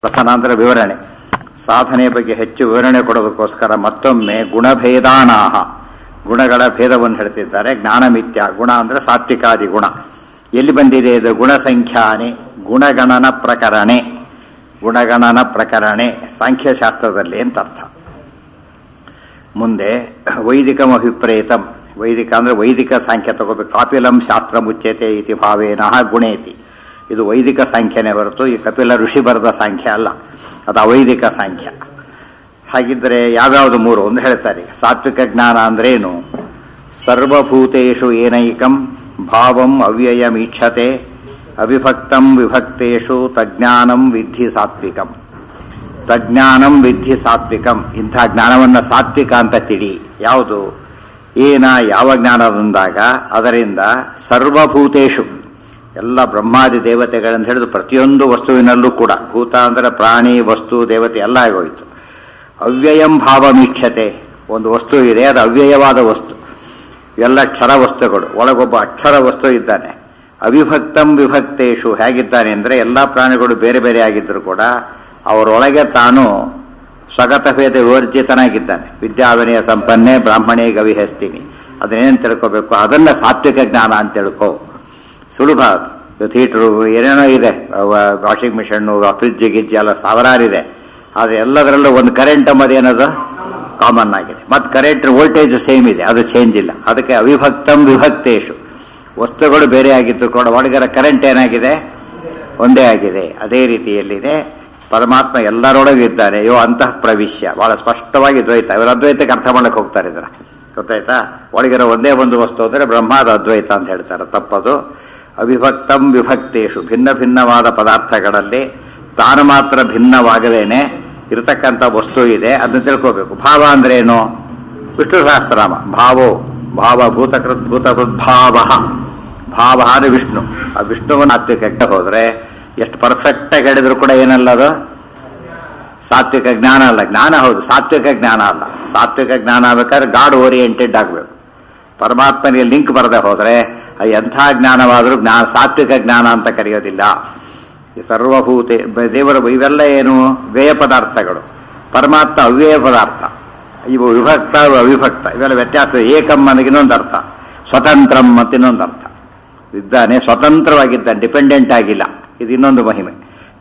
ಪ್ರಧಾನಾಂತರ ವಿವರಣೆ ಸಾಧನೆಯ ಬಗ್ಗೆ ಹೆಚ್ಚು ವಿವರಣೆ ಕೊಡೋದಕ್ಕೋಸ್ಕರ ಮತ್ತೊಮ್ಮೆ ಗುಣಭೇದಾನಾಹ ಗುಣಗಳ ಭೇದವನ್ನು ಹೇಳ್ತಿದ್ದಾರೆ ಜ್ಞಾನ ಮಿಥ್ಯ ಗುಣ ಅಂದರೆ ಸಾತ್ವಿಕಾದಿ ಗುಣ ಎಲ್ಲಿ ಬಂದಿದೆ ಇದು ಗುಣಸಂಖ್ಯಾನೆ ಗುಣಗಣನ ಪ್ರಕರಣೆ ಗುಣಗಣನ ಪ್ರಕರಣೆ ಸಾಂಖ್ಯಶಾಸ್ತ್ರದಲ್ಲಿ ಅಂತ ಅರ್ಥ ಮುಂದೆ ವೈದಿಕಂ ಅಭಿಪ್ರೇತಂ ವೈದಿಕ ಅಂದರೆ ವೈದಿಕ ಸಾಂಖ್ಯ ತಗೋಬೇಕು ಕಾಪಿಲಂ ಶಾಸ್ತ್ರ ಮುಚ್ಯತೆ ಇತಿ ಭಾವೇನಃ ಗುಣೇತಿ ಇದು ವೈದಿಕ ಸಾಂಖ್ಯನೇ ಹೊರತು ಈ ಕಪಿಲ ಋಷಿ ಬರೆದ ಸಾಂಖ್ಯ ಅಲ್ಲ ಅದು ಅವೈದಿಕ ಸಾಂಖ್ಯ ಹಾಗಿದ್ದರೆ ಯಾವ್ಯಾವುದು ಮೂರು ಒಂದು ಹೇಳ್ತಾರೆ ಸಾತ್ವಿಕ ಜ್ಞಾನ ಅಂದ್ರೇನು ಸರ್ವಭೂತೇಷು ಏನೈಕಂ ಭಾವಂ ಅವ್ಯಯಮೀಕ್ಷತೆ ಅವಿಭಕ್ತಂ ವಿಭಕ್ತೇಷು ತಜ್ಞಾನಂ ವಿಧಿ ಸಾತ್ವಿಕಂ ತಜ್ಞಾನಂ ವಿಧಿ ಸಾತ್ವಿಕಂ ಇಂಥ ಜ್ಞಾನವನ್ನು ಸಾತ್ವಿಕ ಅಂತ ತಿಳಿ ಯಾವುದು ಏನ ಯಾವ ಜ್ಞಾನ ಬಂದಾಗ ಅದರಿಂದ ಸರ್ವಭೂತೇಶು ಎಲ್ಲ ಬ್ರಹ್ಮಾದಿ ದೇವತೆಗಳಂತ ಹೇಳಿದು ಪ್ರತಿಯೊಂದು ವಸ್ತುವಿನಲ್ಲೂ ಕೂಡ ಭೂತ ಅಂದರೆ ಪ್ರಾಣಿ ವಸ್ತು ದೇವತೆ ಎಲ್ಲ ಆಗೋಯ್ತು ಅವ್ಯಯಂ ಭಾವಮೀಕ್ಷತೆ ಒಂದು ವಸ್ತು ಇದೆ ಅದು ಅವ್ಯಯವಾದ ವಸ್ತು ಎಲ್ಲ ಕ್ಷರ ವಸ್ತುಗಳು ಒಳಗೊಬ್ಬ ಅಕ್ಷರ ವಸ್ತು ಇದ್ದಾನೆ ಅವಿಭಕ್ತಂ ವಿಭಕ್ತೇಶು ಹೇಗಿದ್ದಾನೆ ಅಂದರೆ ಎಲ್ಲ ಪ್ರಾಣಿಗಳು ಬೇರೆ ಬೇರೆ ಆಗಿದ್ದರೂ ಕೂಡ ಅವರೊಳಗೆ ತಾನು ಸ್ವಗತ ಭೇದ ವಿವರ್ಜಿತನಾಗಿದ್ದಾನೆ ವಿದ್ಯಾವಿನಯ ಸಂಪನ್ನೆ ಬ್ರಾಹ್ಮಣೇ ಗವಿ ಹಸ್ತೀನಿ ಅದನ್ನೇನು ತಿಳ್ಕೋಬೇಕು ಅದನ್ನು ಸಾತ್ವಿಕ ಜ್ಞಾನ ಅಂತ ತಿಳ್ಕೋ ಸುಲಭ ಅದು ಇವತ್ತು ಹೀಟ್ರು ಏನೇನೋ ಇದೆ ವಾಷಿಂಗ್ ಮಿಷನ್ನು ಫ್ರಿಜ್ ಗಿಜ್ಜಿ ಎಲ್ಲ ಸಾವಿರಾರಿದೆ ಆದರೆ ಎಲ್ಲದರಲ್ಲೂ ಒಂದು ಕರೆಂಟ್ ಎಂಬುದು ಏನದು ಕಾಮನ್ ಆಗಿದೆ ಮತ್ತು ಕರೆಂಟ್ ವೋಲ್ಟೇಜ್ ಸೇಮ್ ಇದೆ ಅದು ಚೇಂಜ್ ಇಲ್ಲ ಅದಕ್ಕೆ ಅವಿಭಕ್ತಂ ವಿಭಕ್ತೇಶು ವಸ್ತುಗಳು ಬೇರೆ ಆಗಿದ್ದು ಕೂಡ ಒಳಗರ ಕರೆಂಟ್ ಏನಾಗಿದೆ ಒಂದೇ ಆಗಿದೆ ಅದೇ ರೀತಿಯಲ್ಲಿದೆ ಪರಮಾತ್ಮ ಎಲ್ಲರೊಳಗೆ ಇದ್ದಾನೆ ಯೋ ಅಂತಃ ಪ್ರವಿಶ್ಯ ಬಹಳ ಸ್ಪಷ್ಟವಾಗಿ ದ್ವೈತ ಇವರು ಅದ್ವೈತಕ್ಕೆ ಅರ್ಥ ಮಾಡಕ್ಕೆ ಹೋಗ್ತಾರೆ ಇದರ ಗೊತ್ತಾಯ್ತಾ ಒಳಗಿರೋ ಒಂದೇ ಒಂದು ವಸ್ತು ಅಂದರೆ ಬ್ರಹ್ಮಾದ ಅದ್ವೈತ ಅಂತ ಹೇಳ್ತಾರೆ ತಪ್ಪದು ಅವಿಭಕ್ತಂ ವಿಭಕ್ತೇಶು ಭಿನ್ನ ಭಿನ್ನವಾದ ಪದಾರ್ಥಗಳಲ್ಲಿ ತಾನು ಮಾತ್ರ ಭಿನ್ನವಾಗದೇನೆ ಇರತಕ್ಕಂಥ ವಸ್ತು ಇದೆ ಅದನ್ನ ತಿಳ್ಕೋಬೇಕು ಭಾವ ಅಂದ್ರೆ ಏನು ವಿಷ್ಣು ಸಹಸ್ರನಾಮ ಭಾವೋ ಭಾವ ಭೂತಕೃತ್ ಭೂತಕೃತ್ ಭಾವ ಭಾವ ಅಂದ್ರೆ ವಿಷ್ಣು ಆ ವಿಷ್ಣುವನ್ನ ಸಾತ್ವಿಕಕ್ಕೆ ಹೋದ್ರೆ ಎಷ್ಟು ಪರ್ಫೆಕ್ಟಾಗಿ ಹೇಳಿದ್ರು ಕೂಡ ಏನಲ್ಲ ಅದು ಸಾತ್ವಿಕ ಜ್ಞಾನ ಅಲ್ಲ ಜ್ಞಾನ ಹೌದು ಸಾತ್ವಿಕ ಜ್ಞಾನ ಅಲ್ಲ ಸಾತ್ವಿಕ ಜ್ಞಾನ ಆಗ್ಬೇಕಾದ್ರೆ ಗಾಡ್ ಓರಿಯೆಂಟೆಡ್ ಆಗಬೇಕು ಪರಮಾತ್ಮನಿಗೆ ಲಿಂಕ್ ಬರದೆ ಹೋದರೆ ಎಂಥ ಜ್ಞಾನವಾದರೂ ಜ್ಞಾನ ಸಾತ್ವಿಕ ಜ್ಞಾನ ಅಂತ ಕರೆಯೋದಿಲ್ಲ ಈ ಸರ್ವಭೂತೆ ದೇವರ ಇವೆಲ್ಲ ಏನು ವ್ಯಯ ಪದಾರ್ಥಗಳು ಪರಮಾತ್ಮ ಅವ್ಯಯ ಪದಾರ್ಥ ಇವು ವಿಭಕ್ತ ಅವಿಭಕ್ತ ಇವೆಲ್ಲ ವ್ಯತ್ಯಾಸ ಏಕಂ ಅನ್ನೋದು ಇನ್ನೊಂದು ಅರ್ಥ ಸ್ವತಂತ್ರಂ ಅಂತ ಇನ್ನೊಂದು ಅರ್ಥ ಇದ್ದಾನೆ ಸ್ವತಂತ್ರವಾಗಿದ್ದಾನೆ ಡಿಪೆಂಡೆಂಟ್ ಆಗಿಲ್ಲ ಇದು ಇನ್ನೊಂದು ಮಹಿಮೆ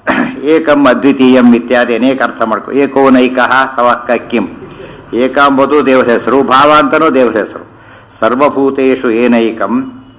ಏಕಂ ಅದ್ವಿತೀಯಂ ಇತ್ಯಾದಿ ಅನೇಕ ಅರ್ಥ ಮಾಡ್ಕೊ ಏಕೋ ನೈಕಃ ಸವಕ್ಕ ಕಿಂ ಏಕ ಎಂಬುದು ದೇವರ ಹೆಸರು ಭಾವ ಅಂತನೂ ದೇವರ ಹೆಸರು ಸರ್ವಭೂತೇಷು ಏನೈಕಂ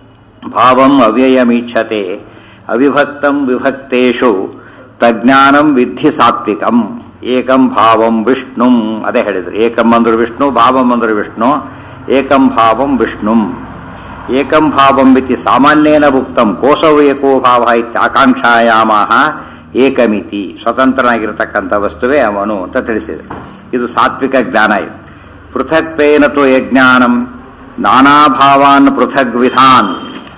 ಭಾವಂ ಅವ್ಯಯಮೀಕ್ಷತೆ ಅವಿಭಕ್ತಂ ವಿಭಕ್ತೇಷು ತಜ್ಞಾನಂ ವಿಧಿ ಸಾತ್ವಿಕಂ ಏಕಂ ಭಾವಂ ವಿಷ್ಣುಂ ಅದೇ ಹೇಳಿದ್ರು ಏಕಂ ಅಂದ್ರು ವಿಷ್ಣು ಭಾವಂ ಅಂದ್ರು ವಿಷ್ಣು ಏಕಂ ಭಾವಂ ವಿಷ್ಣುಂ ಏಕಂ ಭಾವಂ ಇತಿ ಸಾಮಾನ್ಯೇನ ಉಕ್ತಂ ಕೋಸೌ ಏಕೋ ಭಾವ ಇತ್ಯಾಕಾಂಕ್ಷಾಯಾಮಃ ಏಕಮಿತಿ ಸ್ವತಂತ್ರನಾಗಿರತಕ್ಕಂಥ ವಸ್ತುವೇ ಅವನು ಅಂತ ತಿಳಿಸಿದೆ ಇದು ಸಾತ್ವಿಕ ಜ್ಞಾನ ಇದು ಪೃಥಕ್ವೇನ ತು ಯಜ್ಞಾನಂ ನಾನಾ ಭಾವಾನ್ ಪೃಥಗ್ ವಿಧಾನ್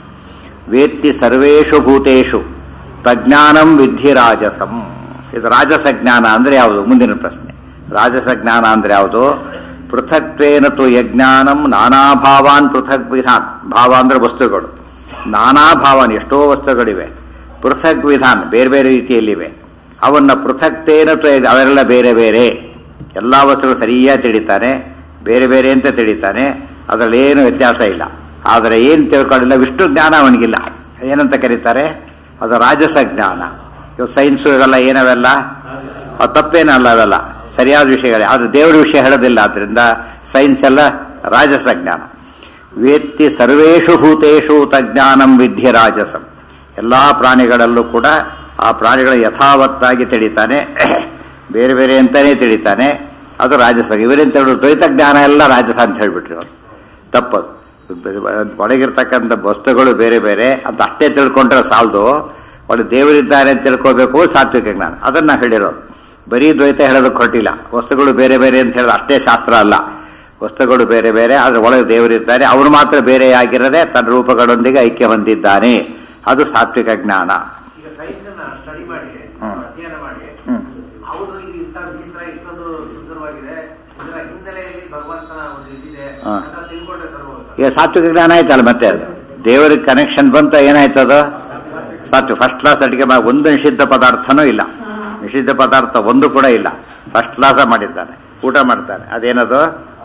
ವೇತ್ತಿ ಸರ್ವೇಷು ಭೂತೇಷು ತಜ್ಞಾನಂ ವಿಧಿ ರಾಜಸಂ ಇದು ರಾಜಸ ಜ್ಞಾನ ಅಂದರೆ ಯಾವುದು ಮುಂದಿನ ಪ್ರಶ್ನೆ ರಾಜಸ ಜ್ಞಾನ ಅಂದರೆ ಯಾವುದು ಪೃಥಕ್ವೇನ ತು ಯಜ್ಞಾನಂ ನಾನಾ ಭಾವಾನ್ ಪೃಥಕ್ ವಿಧಾನ್ ಭಾವ ಅಂದರೆ ವಸ್ತುಗಳು ನಾನಾ ಭಾವನ್ ಎಷ್ಟೋ ವಸ್ತುಗಳಿವೆ ಪೃಥಕ್ ವಿಧಾನ್ ಬೇರೆ ಬೇರೆ ರೀತಿಯಲ್ಲಿವೆ ಅವನ್ನ ಪೃಥಕ್ತೇನ ತು ಅವೆಲ್ಲ ಬೇರೆ ಬೇರೆ ಎಲ್ಲ ವಸ್ತುಗಳು ಸರಿಯಾಗಿ ತಿಳಿತಾನೆ ಬೇರೆ ಬೇರೆ ಅಂತ ತಿಳಿತಾನೆ ಅದರಲ್ಲಿ ಏನು ವ್ಯತ್ಯಾಸ ಇಲ್ಲ ಆದರೆ ಏನು ತಿಳ್ಕೊಳ್ಳಿಲ್ಲ ವಿಷ್ಣು ಜ್ಞಾನ ಅವನಿಗಿಲ್ಲ ಏನಂತ ಕರೀತಾರೆ ಅದು ರಾಜಸ ಜ್ಞಾನ ಇವು ಸೈನ್ಸು ಇವೆಲ್ಲ ಏನವೆಲ್ಲ ಅದು ತಪ್ಪೇನಲ್ಲ ಅವೆಲ್ಲ ಸರಿಯಾದ ವಿಷಯಗಳೇ ಅದು ದೇವರ ವಿಷಯ ಹೇಳೋದಿಲ್ಲ ಆದ್ರಿಂದ ಸೈನ್ಸ್ ಎಲ್ಲ ರಾಜಸ ಜ್ಞಾನ ವೇತ್ತಿ ಸರ್ವೇಷು ಭೂತೇಷು ತಜ್ಞಾನಂ ವಿದ್ಯೆ ರಾಜಸಂ ಎಲ್ಲ ಪ್ರಾಣಿಗಳಲ್ಲೂ ಕೂಡ ಆ ಪ್ರಾಣಿಗಳ ಯಥಾವತ್ತಾಗಿ ತಿಳಿತಾನೆ ಬೇರೆ ಬೇರೆ ಅಂತಾನೆ ತಿಳಿತಾನೆ ಅದು ರಾಜಸ ಇವರೇಂತ ಹೇಳೋದು ದ್ವೈತ ಜ್ಞಾನ ಎಲ್ಲ ರಾಜಸ ಅಂತ ಹೇಳ್ಬಿಟ್ರಿ ಅವರು ತಪ್ಪದು ಒಳಗಿರ್ತಕ್ಕಂಥ ವಸ್ತುಗಳು ಬೇರೆ ಬೇರೆ ಅಂತ ಅಷ್ಟೇ ತಿಳ್ಕೊಂಡ್ರೆ ಸಾಲದು ಒಳ್ಳೆ ದೇವರಿದ್ದಾರೆ ಅಂತ ತಿಳ್ಕೋಬೇಕು ಸಾತ್ವಿಕ ಜ್ಞಾನ ಅದನ್ನ ಹೇಳಿರೋದು ಬರೀ ದ್ವೈತ ಹೇಳೋದಕ್ಕೆ ಹೊರಟಿಲ್ಲ ವಸ್ತುಗಳು ಬೇರೆ ಬೇರೆ ಅಂತ ಹೇಳೋದು ಅಷ್ಟೇ ಶಾಸ್ತ್ರ ಅಲ್ಲ ವಸ್ತುಗಳು ಬೇರೆ ಬೇರೆ ಆದರೆ ಒಳಗೆ ದೇವರಿದ್ದಾರೆ ಅವನು ಮಾತ್ರ ಬೇರೆ ಆಗಿರದೆ ತನ್ನ ರೂಪಗಳೊಂದಿಗೆ ಐಕ್ಯ ಹೊಂದಿದ್ದಾನೆ ಅದು ಸಾತ್ವಿಕ ಜ್ಞಾನ ಈಗ ಸೈನ್ಸ್ ಅನ್ನ ಸ್ಟಡಿ ಮಾಡಿ ಹ್ಮ್. ಅಧ್ಯಯನ ಮಾಡಿ ಹ್ಮ್. ಹೌದು ಇದು ಇಂಥ ವಿಚಿತ್ರ ಇಷ್ಟೊಂದು ಸುಂದರವಾಗಿದೆ ಇದರ ಹಿನ್ನೆಲೆಯಲ್ಲಿ ಭಗವಂತನ ಒಂದು ಇದಿದೆ ಹಾ. ಅಂತ ತಿಳ್ಕೊಂಡ್ರೆ ಸರ್ ಹೋಗುತ್ತೆ ಈಗ ಸಾತ್ವಿಕ ಜ್ಞಾನ ಆಯ್ತಲ್ಲ ಮತ್ತೆ ಅದು ದೇವರಿಗೆ ಕನೆಕ್ಷನ್ ಬಂತ ಏನಾಯ್ತದ ಸಾತ್ವಿಕ ಫಸ್ಟ್ ಕ್ಲಾಸ್ ಅಡಿಗೆ ಮಾ- ಒಂದು ನಿಷಿದ್ಧ ಪದಾರ್ಥನೂ ಇಲ್ಲ ನಿಷಿದ್ಧ ಪದಾರ್ಥ ಒಂದು ಕೂಡ ಇಲ್ಲ ಫಸ್ಟ್ ಕ್ಲಾಸ ಮಾಡಿದ್ದಾನೆ ಊಟ ಮಾಡ್ತಾನೆ ಅದೇನದು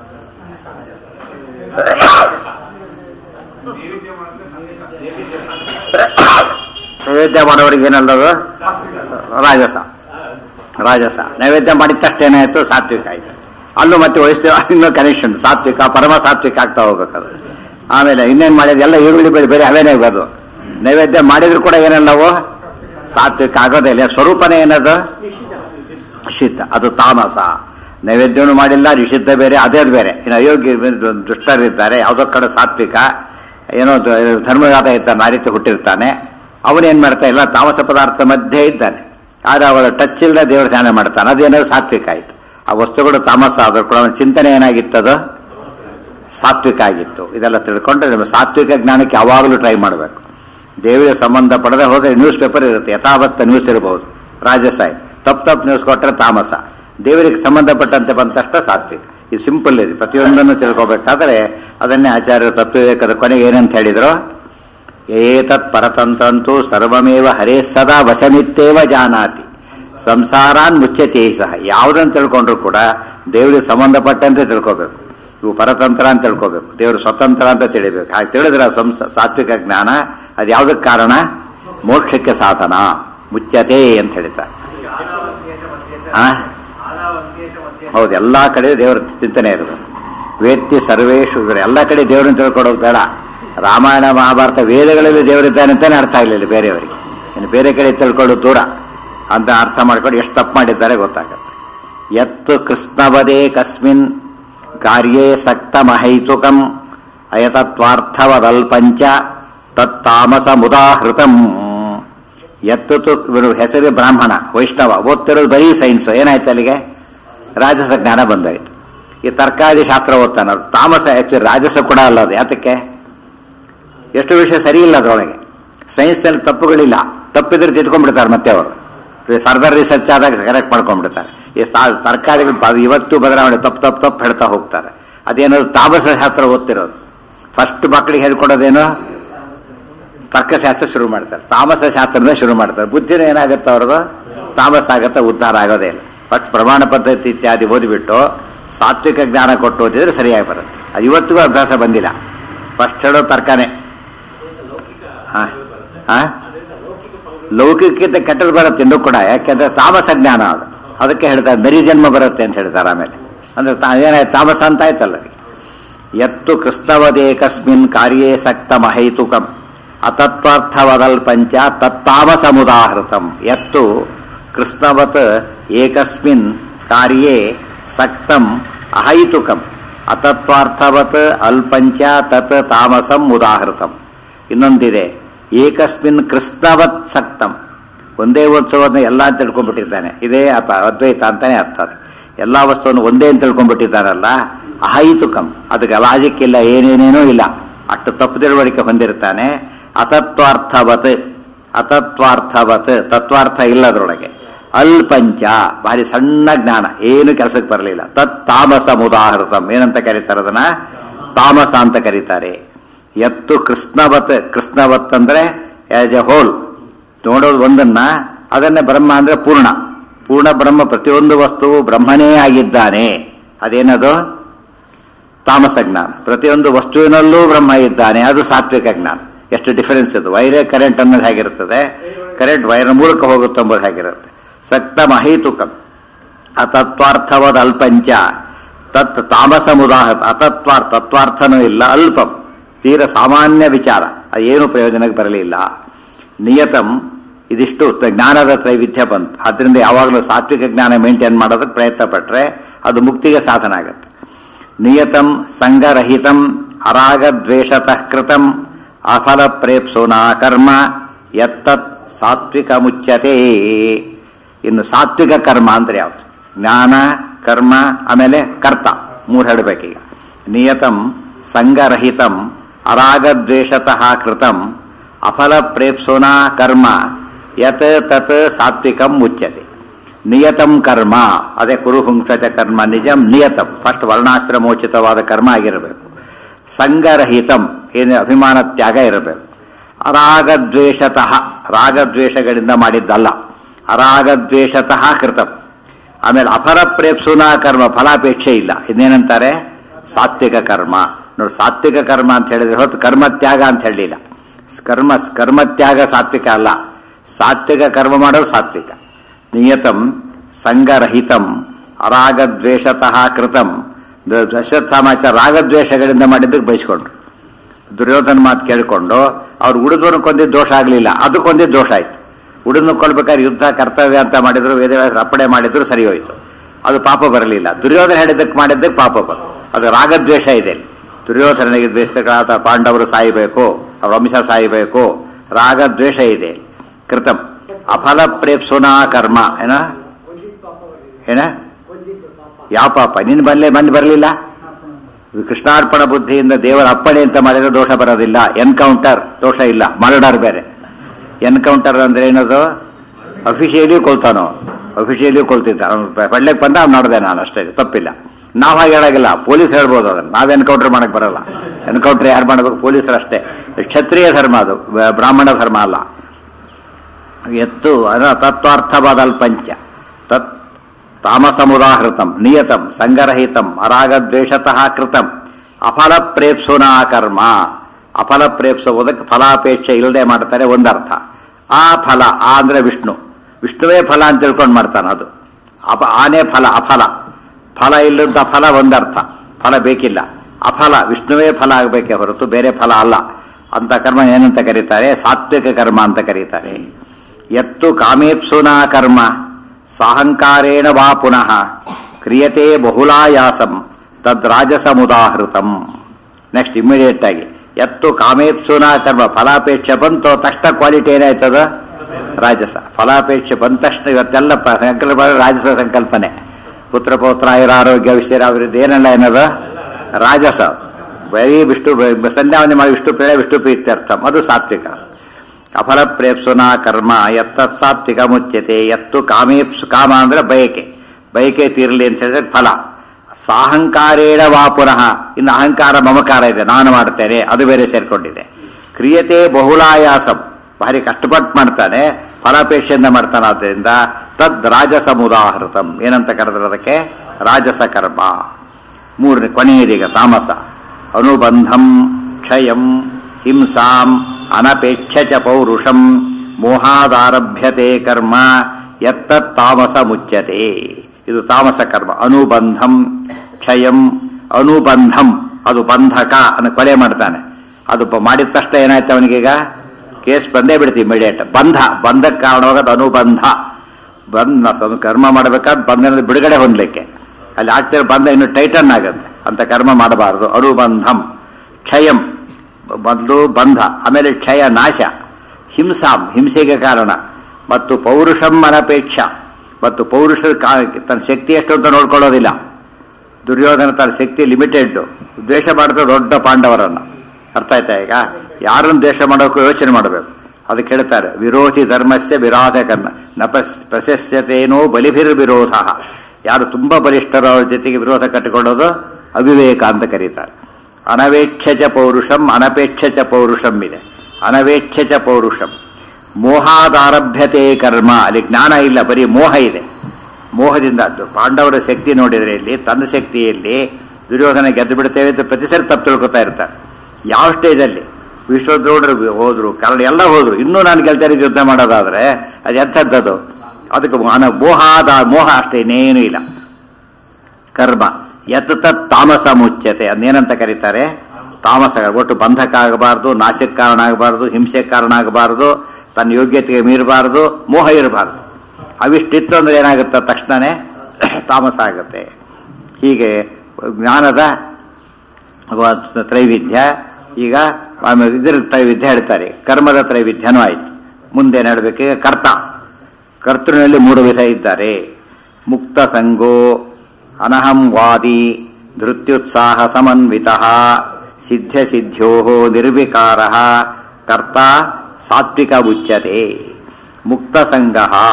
ನೈವೇದ್ಯ ಮಾಡೋರಿಗೆ ಏನಲ್ಲದು ರಾಜಸ ರಾಜಸ ನೈವೇದ್ಯ ಮಾಡಿದ ತಕ್ಷಣ ಏನಾಯ್ತು ಸಾತ್ವಿಕ ಆಯ್ತು ಅಲ್ಲೂ ಮತ್ತೆ ವಹಿಸ್ತೇವೆ ಇನ್ನೂ ಕನೆಕ್ಷನ್ ಸಾತ್ವಿಕ ಪರಮ ಸಾತ್ವಿಕ ಆಗ್ತಾ ಹೋಗ್ಬೇಕದು ಆಮೇಲೆ ಇನ್ನೇನು ಮಾಡಿದ್ರೆ ಎಲ್ಲ ಈರುಳ್ಳಿ ಬೇರೆ ಬೇರೆ ಅವೇನೇ ಅದು ನೈವೇದ್ಯ ಮಾಡಿದ್ರು ಕೂಡ ಏನಲ್ಲವು ಸಾತ್ವಿಕ ಆಗೋದೇ ಇಲ್ಲ ಸ್ವರೂಪನೇ ಏನದು ನಿಷಿದ್ಧ ಅದು ತಾಮಸ ನೈವೇದ್ಯವನ್ನು ಮಾಡಿಲ್ಲ ನಿಷಿದ್ಧ ಬೇರೆ ಅದೇ ಬೇರೆ ಇನ್ನು ಅಯೋಗ್ಯ ದುಷ್ಟರಿದ್ದಾರೆ ಯಾವುದೋ ಕಡೆ ಸಾತ್ವಿಕ ಏನೋ ದ- ಧರ್ಮವಾದ ಇದ್ದಾನೆ ಆ ರೀತಿ ಹುಟ್ಟಿರ್ತಾನೆ ಅವನೇನ್ ಮಾಡ್ತಾ ಇಲ್ಲ ತಾಮಸ ಪದಾರ್ಥ ಮಧ್ಯೆ ಇದ್ದಾನೆ ಆದ್ರೆ ಅವಳ ಟಚ್ ಇಲ್ಲದೆ ದೇವರ ಧ್ಯಾನ ಮಾಡ್ತಾನೆ ಅದೇನೋ ಸಾತ್ವಿಕ ಆಯ್ತು ಆ ವಸ್ತುಗಳು ತಾಮಸ ಆದ್ರೂ ಕೂಡ ಅವನ ಚಿಂತನೆ ಏನಾಗಿತ್ತದು ಸಾತ್ವಿಕ ಆಗಿತ್ತು ಇದೆಲ್ಲ ತಿಳ್ಕೊಂಡ್ರೆ ನಮ್ಮ ಸಾತ್ವಿಕ ಜ್ಞಾನಕ್ಕೆ ಯಾವಾಗಲೂ ಟ್ರೈ ಮಾಡಬೇಕು ದೇವಿಗೆ ಸಂಬಂಧ ಪಡೆದ ಹೋದ್ರೆ ನ್ಯೂಸ್ ಪೇಪರ್ ಇರುತ್ತೆ ಯಥಾವತ್ತ ನ್ಯೂಸ್ ಇರಬಹುದು ರಾಜಸಾಯಿ ತಪ್ಪು ತಪ್ಪು ನ್ಯೂಸ್ ಕೊಟ್ಟರೆ ತಾಮಸ ದೇವರಿಗೆ ಸಂಬಂಧಪಟ್ಟಂತೆ ಬಂದ ತಕ್ಷಣ ಸಾತ್ವಿಕ ಇದು ಸಿಂಪಲ್ ಇದೆ ಪ್ರತಿಯೊಂದನ್ನು ತಿಳ್ಕೊಬೇಕಾದ್ರೆ ಅದನ್ನೇ ಆಚಾರ್ಯರು ತತ್ವವಿವೇಕದ ಕೊನೆಗೆ ಏನಂತ ಹೇಳಿದ್ರು ಏತತ್ ಪರತಂತ್ರಂತೂ ಸರ್ವಮೇವ ಹರೇ ಸದಾ ವಶಮಿತ್ತೇವ ಜಾನಾತಿ ಸಂಸಾರಾನ್ ಮುಚ್ಚತೆ ಸಹ ಯಾವುದನ್ನು ತಿಳ್ಕೊಂಡ್ರು ಕೂಡ ದೇವರಿಗೆ ಸಂಬಂಧಪಟ್ಟಂತೆ ತಿಳ್ಕೋಬೇಕು ಇವು ಪರತಂತ್ರ ಅಂತ ತಿಳ್ಕೋಬೇಕು ದೇವರು ಸ್ವತಂತ್ರ ಅಂತ ತಿಳಿಬೇಕು ಹಾಗೆ ತಿಳಿದ್ರೆ ಆ ಸಂಸ ಸಾತ್ವಿಕ ಜ್ಞಾನ ಅದು ಯಾವುದಕ್ಕೆ ಕಾರಣ ಮೋಕ್ಷಕ್ಕೆ ಸಾಧನ ಮುಚ್ಚತೆ ಅಂತ ಹೇಳ್ತಾರೆ ಆದಾವಂತೇಶ ಮಧ್ಯೇಶ ಆ? ಆದಾವಂತೇಶ ಮಧ್ಯೇಶ ಹೌದು ಎಲ್ಲಾ ಕಡೆ ದೇವರ ಚಿಂತನೆ ಇರಬೇಕು ವೇತ್ತಿ ಸರ್ವೇಶು ಇವರು ಎಲ್ಲ ಕಡೆ ದೇವರನ್ನು ತಿಳ್ಕೊಡೋದು ಬೇಡ ರಾಮಾಯಣ ಮಹಾಭಾರತ ವೇದಗಳಲ್ಲಿ ದೇವರಿದ್ದಾನೆ ಅಂತಾನೆ ಅರ್ಥ ಆಗಲಿಲ್ಲ ಬೇರೆಯವರಿಗೆ ಇನ್ನು ಬೇರೆ ಕಡೆ ತಿಳ್ಕೊಳ್ಳೋದು ದೂರ ಅಂತ ಅರ್ಥ ಮಾಡ್ಕೊಂಡು ಎಷ್ಟು ತಪ್ಪು ಮಾಡಿದ್ದಾರೆ ಗೊತ್ತಾಗತ್ತೆ ಯತ್ತು ಕೃಷ್ಣವದೇ ಕಸ್ಮಿನ್ ಕಾರ್ಯೇ ಸಕ್ತ ಮಹೈತುಕಂ ಅಯತತ್ವಾರ್ಥವದಲ್ಪಂಚ ತತ್ತಾಮಸ ಮುದಾಹೃತಂ ಎತ್ತು ಇವರು ಹೆಸರು ಬ್ರಾಹ್ಮಣ ವೈಷ್ಣವ ಓದ್ತಿರೋದು ಬರೀ ಸೈನ್ಸ್ ಏನಾಯ್ತು ಅಲ್ಲಿಗೆ ರಾಜಸ ಜ್ಞಾನ ಬಂದಾಯ್ತು ಈ ತರ್ಕಾರಿ ಶಾಸ್ತ್ರ ಓದ್ತಾನ ಅದು ತಾಮಸ ಆಕ್ಚುಲಿ ರಾಜಸ ಕೂಡ ಅಲ್ಲ ಅದು ಯಾತಕ್ಕೆ ಎಷ್ಟು ವಿಷಯ ಸರಿ ಇಲ್ಲ ಅದರೊಳಗೆ ಸೈನ್ಸ್ನಲ್ಲಿ ತಪ್ಪುಗಳಿಲ್ಲ ತಪ್ಪಿದ್ರೆ ತಿದ್ಕೊಂಡ್ಬಿಡ್ತಾರೆ ಮತ್ತೆ ಅವರು ಫರ್ದರ್ ರಿಸರ್ಚ್ ಆದಾಗ ಕರೆಕ್ಟ್ ಮಾಡ್ಕೊಂಡ್ಬಿಡ್ತಾರೆ ಈ ತಾ- ತರಕಾರಿಗಳು ಬ- ಇವತ್ತು ಬದಲಾವಣೆ ತಪ್ಪು ತಪ್ಪು ತಪ್ಪು ಹೇಳ್ತಾ ಹೋಗ್ತಾರೆ ಅದೇನದು ತಾಮಸ ಶಾಸ್ತ್ರ ಓದ್ತಿರೋದು ಫಸ್ಟ್ ಮಕ್ಕಳಿಗೆ ಹೇಳ್ಕೊಡೋದೇನು ತರ್ಕಶಾಸ್ತ್ರ ಶುರು ಮಾಡ್ತಾರೆ ತಾಮಸ ಶಾಸ್ತ್ರದಿಂದ ಶುರು ಮಾಡ್ತಾರೆ ಬುದ್ಧಿನ ಏನಾಗುತ್ತೆ ಅವ್ರದ್ದು ತಾಮಸ ಆಗುತ್ತೆ ಉದ್ಧಾರ ಆಗೋದೇ ಇಲ್ಲ ಫಸ್ಟ್ ಪ್ರಮಾಣ ಪದ್ಧತಿ ಇತ್ಯಾದಿ ಓದಿಬಿಟ್ಟು ಸಾತ್ವಿಕ ಜ್ಞಾನ ಕೊಟ್ಟು ಓದಿದ್ರೆ ಸರಿಯಾಗಿ ಬರುತ್ತೆ ಅದು ಇವತ್ತಿಗೂ ಅಭ್ಯಾಸ ಬಂದಿಲ್ಲ ಫಸ್ಟ್ ಹೇಳೋ ತರ್ಕನೇ ಹಾ ಹಾ ಲೌಕಿಕಕ್ಕಿಂತ ಕೆಟ್ಟದ್ದು ಬರುತ್ತೆ ಇನ್ನೂ ಕೂಡ ಯಾಕೆಂದ್ರೆ ತಾಮಸ ಜ್ಞಾನ ಅದು ಅದಕ್ಕೆ ಹೇಳ್ತಾರೆ ಬರೀ ಜನ್ಮ ಬರುತ್ತೆ ಅಂತ ಹೇಳ್ತಾರೆ ಆಮೇಲೆ ಅಂದ್ರೆ ತಾ- ಏನಾಯ್ತು ತಾಮಸ ಅಂತ ಆಯ್ತಲ್ಲ ಅದಕ್ಕೆ ಯತ್ತು ಕೃಷ್ಣವದೇಕಸ್ಮಿನ್ ಕಾರ್ಯೇ ಸಕ್ತ ಮಹೈತುಕಂ ಅತತ್ವಾರ್ಥವದಲ್ಪಂಚ ತತ್ತಾಮಸಮುದಾಹೃತಂ ಯತ್ತು ಕೃಷ್ಣವತ್ ಏಕಸ್ಮಿನ್ ಕಾರ್ಯೇ ಸಕ್ತಂ ಅಹೈತುಕಂ ಅತತ್ವಾರ್ಥವತ್ ಅಲ್ಪಂಚ ತತ್ ತಾಮಸಂ ಉದಾಹೃತಂ ಇನ್ನೊಂದಿದೆ ಏಕಸ್ಮಿನ್ ಕೃಷ್ಣವತ್ ಸಕ್ತಂ ಒಂದೇ ಉತ್ಸವವನ್ನು ಎಲ್ಲ ಅಂತ ತಿಳ್ಕೊಂಡ್ಬಿಟ್ಟಿದ್ದಾನೆ ಇದೇ ಅಪ ಅದ್ವೈತ ಅಂತಾನೆ ಅರ್ಥ ಅದು ಎಲ್ಲ ವಸ್ತುವನ್ನು ಒಂದೇ ಅಂತ ತಿಳ್ಕೊಂಡ್ಬಿಟ್ಟಿದ್ದಾರಲ್ಲ ಅಹೈತುಕಂ ಅದಕ್ಕೆ ಲಾಜಿಕ್ ಇಲ್ಲ ಏನೇನೇನೂ ಇಲ್ಲ ಅಷ್ಟು ತಪ್ಪು ತಿಳುವಳಿಕೆ ಹೊಂದಿರ್ತಾನೆ ಅತತ್ವಾರ್ಥವತ್ ಅತತ್ವಾರ್ಥವತ್ ತತ್ವಾರ್ಥ ಇಲ್ಲ ಅದರೊಳಗೆ ಅಲ್ಪಂಚ ಭಾರಿ ಸಣ್ಣ ಜ್ಞಾನ ಏನು ಕೆಲಸಕ್ಕೆ ಬರಲಿಲ್ಲ ತತ್ ತಾಮಸ ಮುದಾಹೃತಂ ಏನಂತ ಕರೀತಾರೆ ಅದನ್ನ ತಾಮಸ ಅಂತ ಕರೀತಾರೆ ಎತ್ತು ಕೃಷ್ಣವತ್ ಕೃಷ್ಣವತ್ ಅಂದ್ರೆ ಆಸ್ ಎ ಹೋಲ್ ನೋಡೋದು ಒಂದನ್ನ ಅದನ್ನೇ ಬ್ರಹ್ಮ ಅಂದ್ರೆ ಪೂರ್ಣ ಪೂರ್ಣ ಬ್ರಹ್ಮ ಪ್ರತಿಯೊಂದು ವಸ್ತುವು ಬ್ರಹ್ಮನೇ ಆಗಿದ್ದಾನೆ ಅದೇನದು ತಾಮಸ ಜ್ಞಾನ ಪ್ರತಿಯೊಂದು ವಸ್ತುವಿನಲ್ಲೂ ಬ್ರಹ್ಮ ಇದ್ದಾನೆ ಅದು ಸಾತ್ವಿಕ ಜ್ಞಾನ ಎಷ್ಟು ಡಿಫರೆನ್ಸ್ ಇದು ವೈರೇ ಕರೆಂಟ್ ಅನ್ನೋದು ಹೇಗಿರ್ತದೆ ಕರೆಂಟ್ ವೈರ್ ಮೂಲಕ ಹೋಗುತ್ತೆ ಎಂಬುದು ಹೇಗಿರುತ್ತೆ ಸಕ್ತ ಮಹೈತುಕಂ ಅತತ್ವಾರ್ಥವದ ಅಲ್ಪಂಚ ತತ್ ತಾಮಸ ಮುದಾಹತ ಅತತ್ವಾರ್ಥ ತತ್ವಾರ್ಥನೂ ಇಲ್ಲ ಅಲ್ಪಂ ತೀರ ಸಾಮಾನ್ಯ ವಿಚಾರ ಅದೇನು ಪ್ರಯೋಜನಕ್ಕೆ ಬರಲಿಲ್ಲ ನಿಯತಂ ಇದಿಷ್ಟು ತ- ಜ್ಞಾನದ ತ್ರೈವಿಧ್ಯ ಬಂತು ಆದ್ರಿಂದ ಯಾವಾಗಲೂ ಸಾತ್ವಿಕ ಜ್ಞಾನ ಮೇಂಟೈನ್ ಮಾಡೋದಕ್ಕೆ ಪ್ರಯತ್ನ ಪಟ್ಟರೆ ಅದು ಮುಕ್ತಿಗೆ ಸಾಧನ ಆಗುತ್ತೆ ನಿಯತಂ ಸಂಗರಹಿತಂ ಅರಾಗದ್ವೇಷತಃ ಕೃತಂ ಅಫಲ ಪ್ರೇಪ್ಸೋನಾ ಕರ್ಮ ಎತ್ತತ್ ಸಾತ್ವಿಕ ಮುಚ್ಚತೆ ಇನ್ನು ಸಾತ್ವಿಕ ಕರ್ಮ ಅಂದ್ರೆ ಯಾವುದು ಜ್ಞಾನ ಕರ್ಮ ಆಮೇಲೆ ಕರ್ತ ಮೂರು ಹೇಳಬೇಕೀಗ ನಿಯತಂ ಸಂಗರಹಿತಂ ಅರಾಗದ್ವೇಷತಃ ಕೃತಂ ಅಫಲ ಪ್ರೇಪ್ಸೋನಾ ಕರ್ಮ ಯತ್ ತತ್ ಸಾತ್ವಿಕಂ ಮುಚ್ಚತೆ ನಿಯತಂ ಕರ್ಮ ಅದೇ ಕುರುಹುಂಕ್ಷಚ ಕರ್ಮ ನಿಜಂ ನಿಯತಂ ಫಸ್ಟ್ ವರ್ಣಾಶ್ರಮೋಚಿತವಾದ ಕರ್ಮ ಆಗಿರಬೇಕು ಸಂಗರಹಿತಂ ಏನು ಅಭಿಮಾನ ತ್ಯಾಗ ಇರಬೇಕು ರಾಗದ್ವೇಷತಃ ರಾಗದ್ವೇಷಗಳಿಂದ ಮಾಡಿದ್ದಲ್ಲ ಅರಾಗದ್ವೇಷತಃ ಕೃತಂ ಆಮೇಲೆ ಅಪರ ಪ್ರೇಪ್ಸುನಾ ಕರ್ಮ ಫಲಾಪೇಕ್ಷೆ ಇಲ್ಲ ಇನ್ನೇನಂತಾರೆ ಸಾತ್ವಿಕ ಕರ್ಮ ನೋಡಿ ಸಾತ್ವಿಕ ಕರ್ಮ ಅಂತ ಹೇಳಿದ್ರೆ ಹೊತ್ತು ಕರ್ಮತ್ಯಾಗ ಅಂತ ಹೇಳಲಿಲ್ಲ ಕರ್ಮ ಕರ್ಮತ್ಯಾಗ ಸಾತ್ವಿಕ ಅಲ್ಲ ಸಾತ್ವಿಕ ಕರ್ಮ ಮಾಡೋದು ಸಾತ್ವಿಕ ನಿಯತಂ ಸಂಗರಹಿತಂ ಅರಾಗದ್ವೇಷತಃ ಕೃತಂ ದಶರಥಾಮಾಚ ರಾಗದ್ವೇಷಗಳಿಂದ ಮಾಡಿದ್ದಕ್ಕೆ ಬಯಸ್ಕೊಂಡ್ರು ದುರ್ಯೋಧನ ಮಾತು ಕೇಳಿಕೊಂಡು ಅವ್ರು ಉಳಿದವ್ರನ್ನ ಕೊಂದಿದ್ದು ದೋಷ ಆಗಲಿಲ್ಲ ಅದು ಕೊಂದಿದ್ದು ದೋಷ ಆಯ್ತು ಉಳಿದನ್ನು ಕೊಲ್ಬೇಕಾದ್ರೆ ಯುದ್ಧ ಕರ್ತವ್ಯ ಅಂತ ಮಾಡಿದ್ರು ವೇದವ್ಯಾಸ ಅಪ್ಪಣೆ ಮಾಡಿದ್ರು ಸರಿ ಹೋಯ್ತು ಅದು ಪಾಪ ಬರಲಿಲ್ಲ ದುರ್ಯೋಧನ ಹೇಳಿದ್ದಕ್ಕೆ ಮಾಡಿದ್ದಕ್ಕೆ ಪಾಪ ಬಂತು ಅದು ರಾಗದ್ವೇಷ ಇದೆ ಇಲ್ಲಿ. ದುರ್ಯೋಧನನಿಗೆ ದ್ವೇಷಗಳಾದ ಪಾಂಡವರು ಸಾಯಬೇಕು ಅವ್ರ ವಂಶ ಸಾಯಬೇಕು ರಾಗದ್ವೇಷ ಇದೆ ಕೃತಂ ಅಫಲ ಪ್ರೇಪ್ಸುನಾ ಕರ್ಮ ಏನ ಏನ ಯಾವ ಪಾಪ ನಿನ್ ಬಲ್ಲೆ ಬಂದು ಬರಲಿಲ್ಲ ಕೃಷ್ಣಾರ್ಪಣ ಬುದ್ಧಿಯಿಂದ ದೇವರ ಅಪ್ಪಣೆ ಅಂತ ಮಾಡಿದ್ರೆ ದೋಷ ಬರೋದಿಲ್ಲ ಎನ್ಕೌಂಟರ್ ದೋಷ ಇಲ್ಲ ಮರ್ಡರ್ ಬೇರೆ ಎನ್ಕೌಂಟರ್ ಅಂದ್ರೆ ಏನದು ಅಫಿಷಿಯಲಿ ಕೊಲ್ತಾನೋ ಅಫಿಷಿಯಲಿ ಕೊಲ್ತಿದ್ದ ಅವ್ನು ಪಡ್ಲಿಕ್ಕೆ ಬಂದ ಅವ್ನು ನೋಡಿದೆ ನಾನು ಅಷ್ಟೇ ತಪ್ಪಿಲ್ಲ ನಾವು ಹಾಗೆ ಹೇಳಾಗಿಲ್ಲ ಪೊಲೀಸ್ ಹೇಳ್ಬೋದು ಅದನ್ನ ನಾವ್ ಎನ್ಕೌಂಟರ್ ಮಾಡಕ್ ಬರಲ್ಲ ಎನ್ಕೌಂಟರ್ ಯಾರು ಮಾಡಬೇಕು ಪೊಲೀಸರು ಅಷ್ಟೇ ಕ್ಷತ್ರಿಯ ಧರ್ಮ ಅದು ಬ- ಬ್ರಾಹ್ಮಣ ಧರ್ಮ ಅಲ್ಲ ಎತ್ತು ಅದ ತತ್ವಾರ್ಥವಾದಲ್ ಪಂಚ ತತ್ ತಾಮಸಮುದಾಹೃತಂ ನಿಯತಂ ಸಂಗರಹಿತಂ ಅರಾಗದ್ವೇಷತಃ ಕೃತಂ ಅಫಲ ಪ್ರೇಪ್ಸುನಾ ಕರ್ಮ ಅಫಲ ಪ್ರೇಪ್ಸುವುದಕ್ಕೆ ಫಲಾಪೇಕ್ಷೆ ಇಲ್ಲದೆ ಮಾಡ್ತಾರೆ ಒಂದರ್ಥ ಆ ಫಲ ಆ ಅಂದ್ರೆ ವಿಷ್ಣು ವಿಷ್ಣುವೇ ಫಲ ಅಂತ ತಿಳ್ಕೊಂಡು ಮಾಡ್ತಾನೆ ಅದು ಅಪ ಆನೆ ಫಲ ಅಫಲ ಫಲ ಇಲ್ಲದ ಫಲ ಒಂದರ್ಥ ಫಲ ಬೇಕಿಲ್ಲ ಅಫಲ ವಿಷ್ಣುವೇ ಫಲ ಆಗಬೇಕೇ ಹೊರತು ಬೇರೆ ಫಲ ಅಲ್ಲ ಅಂತ ಕರ್ಮ ಏನಂತ ಕರೀತಾರೆ ಸಾತ್ವಿಕ ಕರ್ಮ ಅಂತ ಕರೀತಾರೆ ಎತ್ತು ಕಾಮೇಪ್ಸುನಾ ಕರ್ಮ ಸಾಹಂಕಾರೇಣ ವಾ ಪುನಃ ಕ್ರಿಯತೆ ಬಹುಲಾಯಾಸಂ ತದ್ರಾಜಸಮುದಾಹೃತಂ ನೆಕ್ಸ್ಟ್ ಇಮಿಡಿಯೇಟ್ ಆಗಿ ಎತ್ತು ಕಾಮೇಪ್ಸುನಾ ಕರ್ಮ ಫಲಾಪೇಕ್ಷೆ ಬಂತು ತಕ್ಷಣ ಕ್ವಾಲಿಟಿ ಏನಾಯ್ತದ ರಾಜಸ ಫಲಾಪೇಕ್ಷೆ ಬಂದ ತಕ್ಷಣ ಇವತ್ತೆಲ್ಲ ಪ- ಸಂಕಲ್ಪ ರಾಜಸ ಸಂಕಲ್ಪನೆ ಪುತ್ರ ಪೌತ್ರ ಆಯುರ ಆರೋಗ್ಯ ವಿಷಯ ಅಭಿವೃದ್ಧಿ ಏನೆಲ್ಲ ಏನದ ರಾಜಸ ಬರೀ ವಿಷ್ಣು ಸಂಧ್ಯಾವನೆ ಮಾಡಿ ವಿಷ್ಣು ಪ್ರೇಯ ವಿಷ್ಣು ಪ್ರೀತ್ಯರ್ಥಂ ಅದು ಸಾತ್ವಿಕ ಅಫಲ ಪ್ರೇಪ್ಸುನಾ ಕರ್ಮ ಎತ್ತತ್ ಸಾತ್ವಿಕ ಮುಚ್ಯತೆ ಎತ್ತು ಕಾಮೇಪ್ಸು ಕಾಮ ಅಂದ್ರೆ ಬಯಕೆ ಬಯಕೆ ತೀರಲಿ ಅಂತ ಹೇಳಿದ್ರೆ ಫಲ ಸಾಹಂಕಾರೇಣ ವಾ ಪುನಃ ಇನ್ನು ಅಹಂಕಾರ ಮಮಕಾರ ಇದೆ ನಾನು ಮಾಡ್ತೇನೆ ಅದು ಬೇರೆ ಸೇರ್ಕೊಂಡಿದೆ ಕ್ರಿಯತೆ ಬಹುಲಾಯಾಸಂ ಭಾರಿ ಕಷ್ಟಪಟ್ಟು ಮಾಡ್ತಾನೆ ಫಲಾಪೇಕ್ಷೆಯಿಂದ ಮಾಡ್ತಾನೆ ಆದ್ದರಿಂದ ತದ್ ರಾಜಸಮುದಾಹೃತಂ ಏನಂತ ಕರೆದ್ರೆ ಅದಕ್ಕೆ ರಾಜಸ ಕರ್ಮ ಮೂರನೇ ಕೊನೆಯದೀಗ ತಾಮಸ ಅನುಬಂಧಂ ಕ್ಷಯಂ ಹಿಂಸಾಂ ಅನಪೇಕ್ಷ ಚ ಪೌರುಷಂ ಮೋಹಾದಾರಭ್ಯತೆ ಕರ್ಮ ಎತ್ತತ್ ತಾಮಸ ಮುಚ್ಯತೆ ಇದು ತಾಮಸ ಕರ್ಮ ಅನುಬಂಧಂ ಕ್ಷಯಂ ಅನುಬಂಧಂ ಅದು ಬಂಧಕ ಅನ್ನು ಕೊಲೆ ಮಾಡ್ತಾನೆ ಅದು ಪ- ಮಾಡಿದ ತಕ್ಷಣ ಏನಾಯ್ತು ಅವನಿಗೀಗ ಕೇಸ್ ಬಂದೇ ಬಿಡ್ತೀವಿ ಇಮಿಡಿಯೇಟ್ ಬಂಧ ಬಂಧಕ್ಕೆ ಕಾರಣವಾಗೋದು ಅನುಬಂಧ ಬಂಧ ಸಂ- ಕರ್ಮ ಮಾಡಬೇಕಾದ್ರೆ ಬಂಧನದ ಬಿಡುಗಡೆ ಹೊಂದಲಿಕ್ಕೆ ಅಲ್ಲಿ ಆಗ್ತಿರೋ ಬಂಧ ಇನ್ನು ಟೈಟನ್ ಆಗುತ್ತೆ ಅಂತ ಕರ್ಮ ಮಾಡಬಾರದು ಅನುಬಂಧಂ ಕ್ಷಯಂ ಮೊದಲು ಬಂಧ ಆಮೇಲೆ ಕ್ಷಯ ನಾಶ ಹಿಂಸಾಂ ಹಿಂಸೆಗೆ ಕಾರಣ ಮತ್ತು ಪೌರುಷಂ ಅನಪೇಕ್ಷ ಮತ್ತು ಪೌರುಷ ತನ್ನ ಶಕ್ತಿ ಎಷ್ಟು ಅಂತ ನೋಡ್ಕೊಳ್ಳೋದಿಲ್ಲ ದುರ್ಯೋಧನ ತನ್ನ ಶಕ್ತಿ ಲಿಮಿಟೆಡ್ ದ್ವೇಷ ಮಾಡಿದ್ರೆ ದೊಡ್ಡ ಪಾಂಡವರನ್ನು ಅರ್ಥ ಆಯ್ತಾ ಈಗ ಯಾರನ್ನು ದ್ವೇಷ ಮಾಡೋಕ್ಕೂ ಯೋಚನೆ ಮಾಡಬೇಕು ಅದಕ್ಕೆ ಹೇಳ್ತಾರೆ ವಿರೋಧಿ ಧರ್ಮಸ್ಯ ವಿರಾಧಕನ್ನ ನ ಪಸ್ ಪ್ರಶಸ್ಯತೇನೋ ಬಲಿಭಿರ್ ವಿರೋಧ ಯಾರು ತುಂಬಾ ಬಲಿಷ್ಠರೋ ಅವ್ರ ಜೊತೆಗೆ ವಿರೋಧ ಕಟ್ಟಿಕೊಳ್ಳೋದು ಅವಿವೇಕ ಅಂತ ಕರೀತಾರೆ ಅನವೇಕ್ಷಚ ಪೌರುಷಂ ಅನಪೇಕ್ಷಚ ಪೌರುಷಂ ಇದೆ ಅನವೇಕ್ಷಚ ಪೌರುಷಂ ಮೋಹಾದಾರಭ್ಯತೆ ಕರ್ಮ ಅಲ್ಲಿ ಜ್ಞಾನ ಇಲ್ಲ ಬರೀ ಮೋಹ ಇದೆ ಮೋಹದಿಂದ ಅದು ಪಾಂಡವರ ಶಕ್ತಿ ನೋಡಿದ್ರೆ ಇಲ್ಲಿ ತನ್ನ ಶಕ್ತಿಯಲ್ಲಿ ದುರ್ಯೋಧನ ಗೆದ್ದು ಬಿಡ್ತೇವೆ ಅಂತ ಪ್ರತಿ ಸರಿ ತಪ್ಪು ತಿಳ್ಕೊತಾ ಇರ್ತಾರೆ ಯಾವ ಸ್ಟೇಜಲ್ಲಿ ವಿಶ್ವದ್ರೋಡ್ರು ಹೋದ್ರು ಕಾರಣ ಎಲ್ಲ ಹೋದ್ರು ಇನ್ನೂ ನಾನು ಗೆಲ್ತಾರೆ ಯುದ್ಧ ಮಾಡೋದಾದ್ರೆ ಅದು ಎಂಥದ್ದದು ಅದಕ್ಕೆ ಮನ- ಮೋಹಾದ ಮೋಹ ಅಷ್ಟೇ ಇನ್ನೇನು ಇಲ್ಲ ಕರ್ಮ ಯತ್ ತತ್ ತಾಮಸ ಮುಚ್ಯತೆ ಅದನ್ನೇನಂತ ಕರೀತಾರೆ ತಾಮಸ ಒಟ್ಟು ಬಂಧಕ ಆಗಬಾರ್ದು ನಾಶಕ್ಕೆ ಕಾರಣ ಆಗಬಾರ್ದು ಹಿಂಸೆಗೆ ಕಾರಣ ಆಗಬಾರ್ದು ತನ್ನ ಯೋಗ್ಯತೆಗೆ ಮೀರಬಾರ್ದು ಮೋಹ ಇರಬಾರ್ದು ಅವಿಷ್ಟಿತ್ತು ಅಂದ್ರೆ ಏನಾಗುತ್ತೆ ತಕ್ಷಣನೇ ತಾಮಸ ಆಗುತ್ತೆ ಹೀಗೆ ಜ್ಞಾನದ ವ- ತ್ರೈವಿಧ್ಯ ಈಗ ಆಮೇಲೆ ಇದ್ರ ತ್ರೈವಿಧ್ಯ ಹೇಳ್ತಾರೆ ಕರ್ಮದ ತ್ರೈವಿಧ್ಯನೂ ಆಯ್ತು ಮುಂದೆ ಹೇಳಬೇಕು ಈಗ ಕರ್ತ ಕರ್ತೃನಲ್ಲಿ ಮೂರು ವಿಧ ಇದ್ದಾರೆ ಮುಕ್ತ ಸಂಗೋ ಅನಹಂವಾದಿ ಧೃತ್ಯುತ್ಸಾಹ ಸಮನ್ವಿತ ಸಿದ್ಧ ಸಿದ್ಧ್ಯೋ ನಿರ್ವಿಕಾರ ಕರ್ತ ಸಾತ್ವಿಕ ಉಚ್ಯತೆ ಮುಕ್ತ ಸಂಗ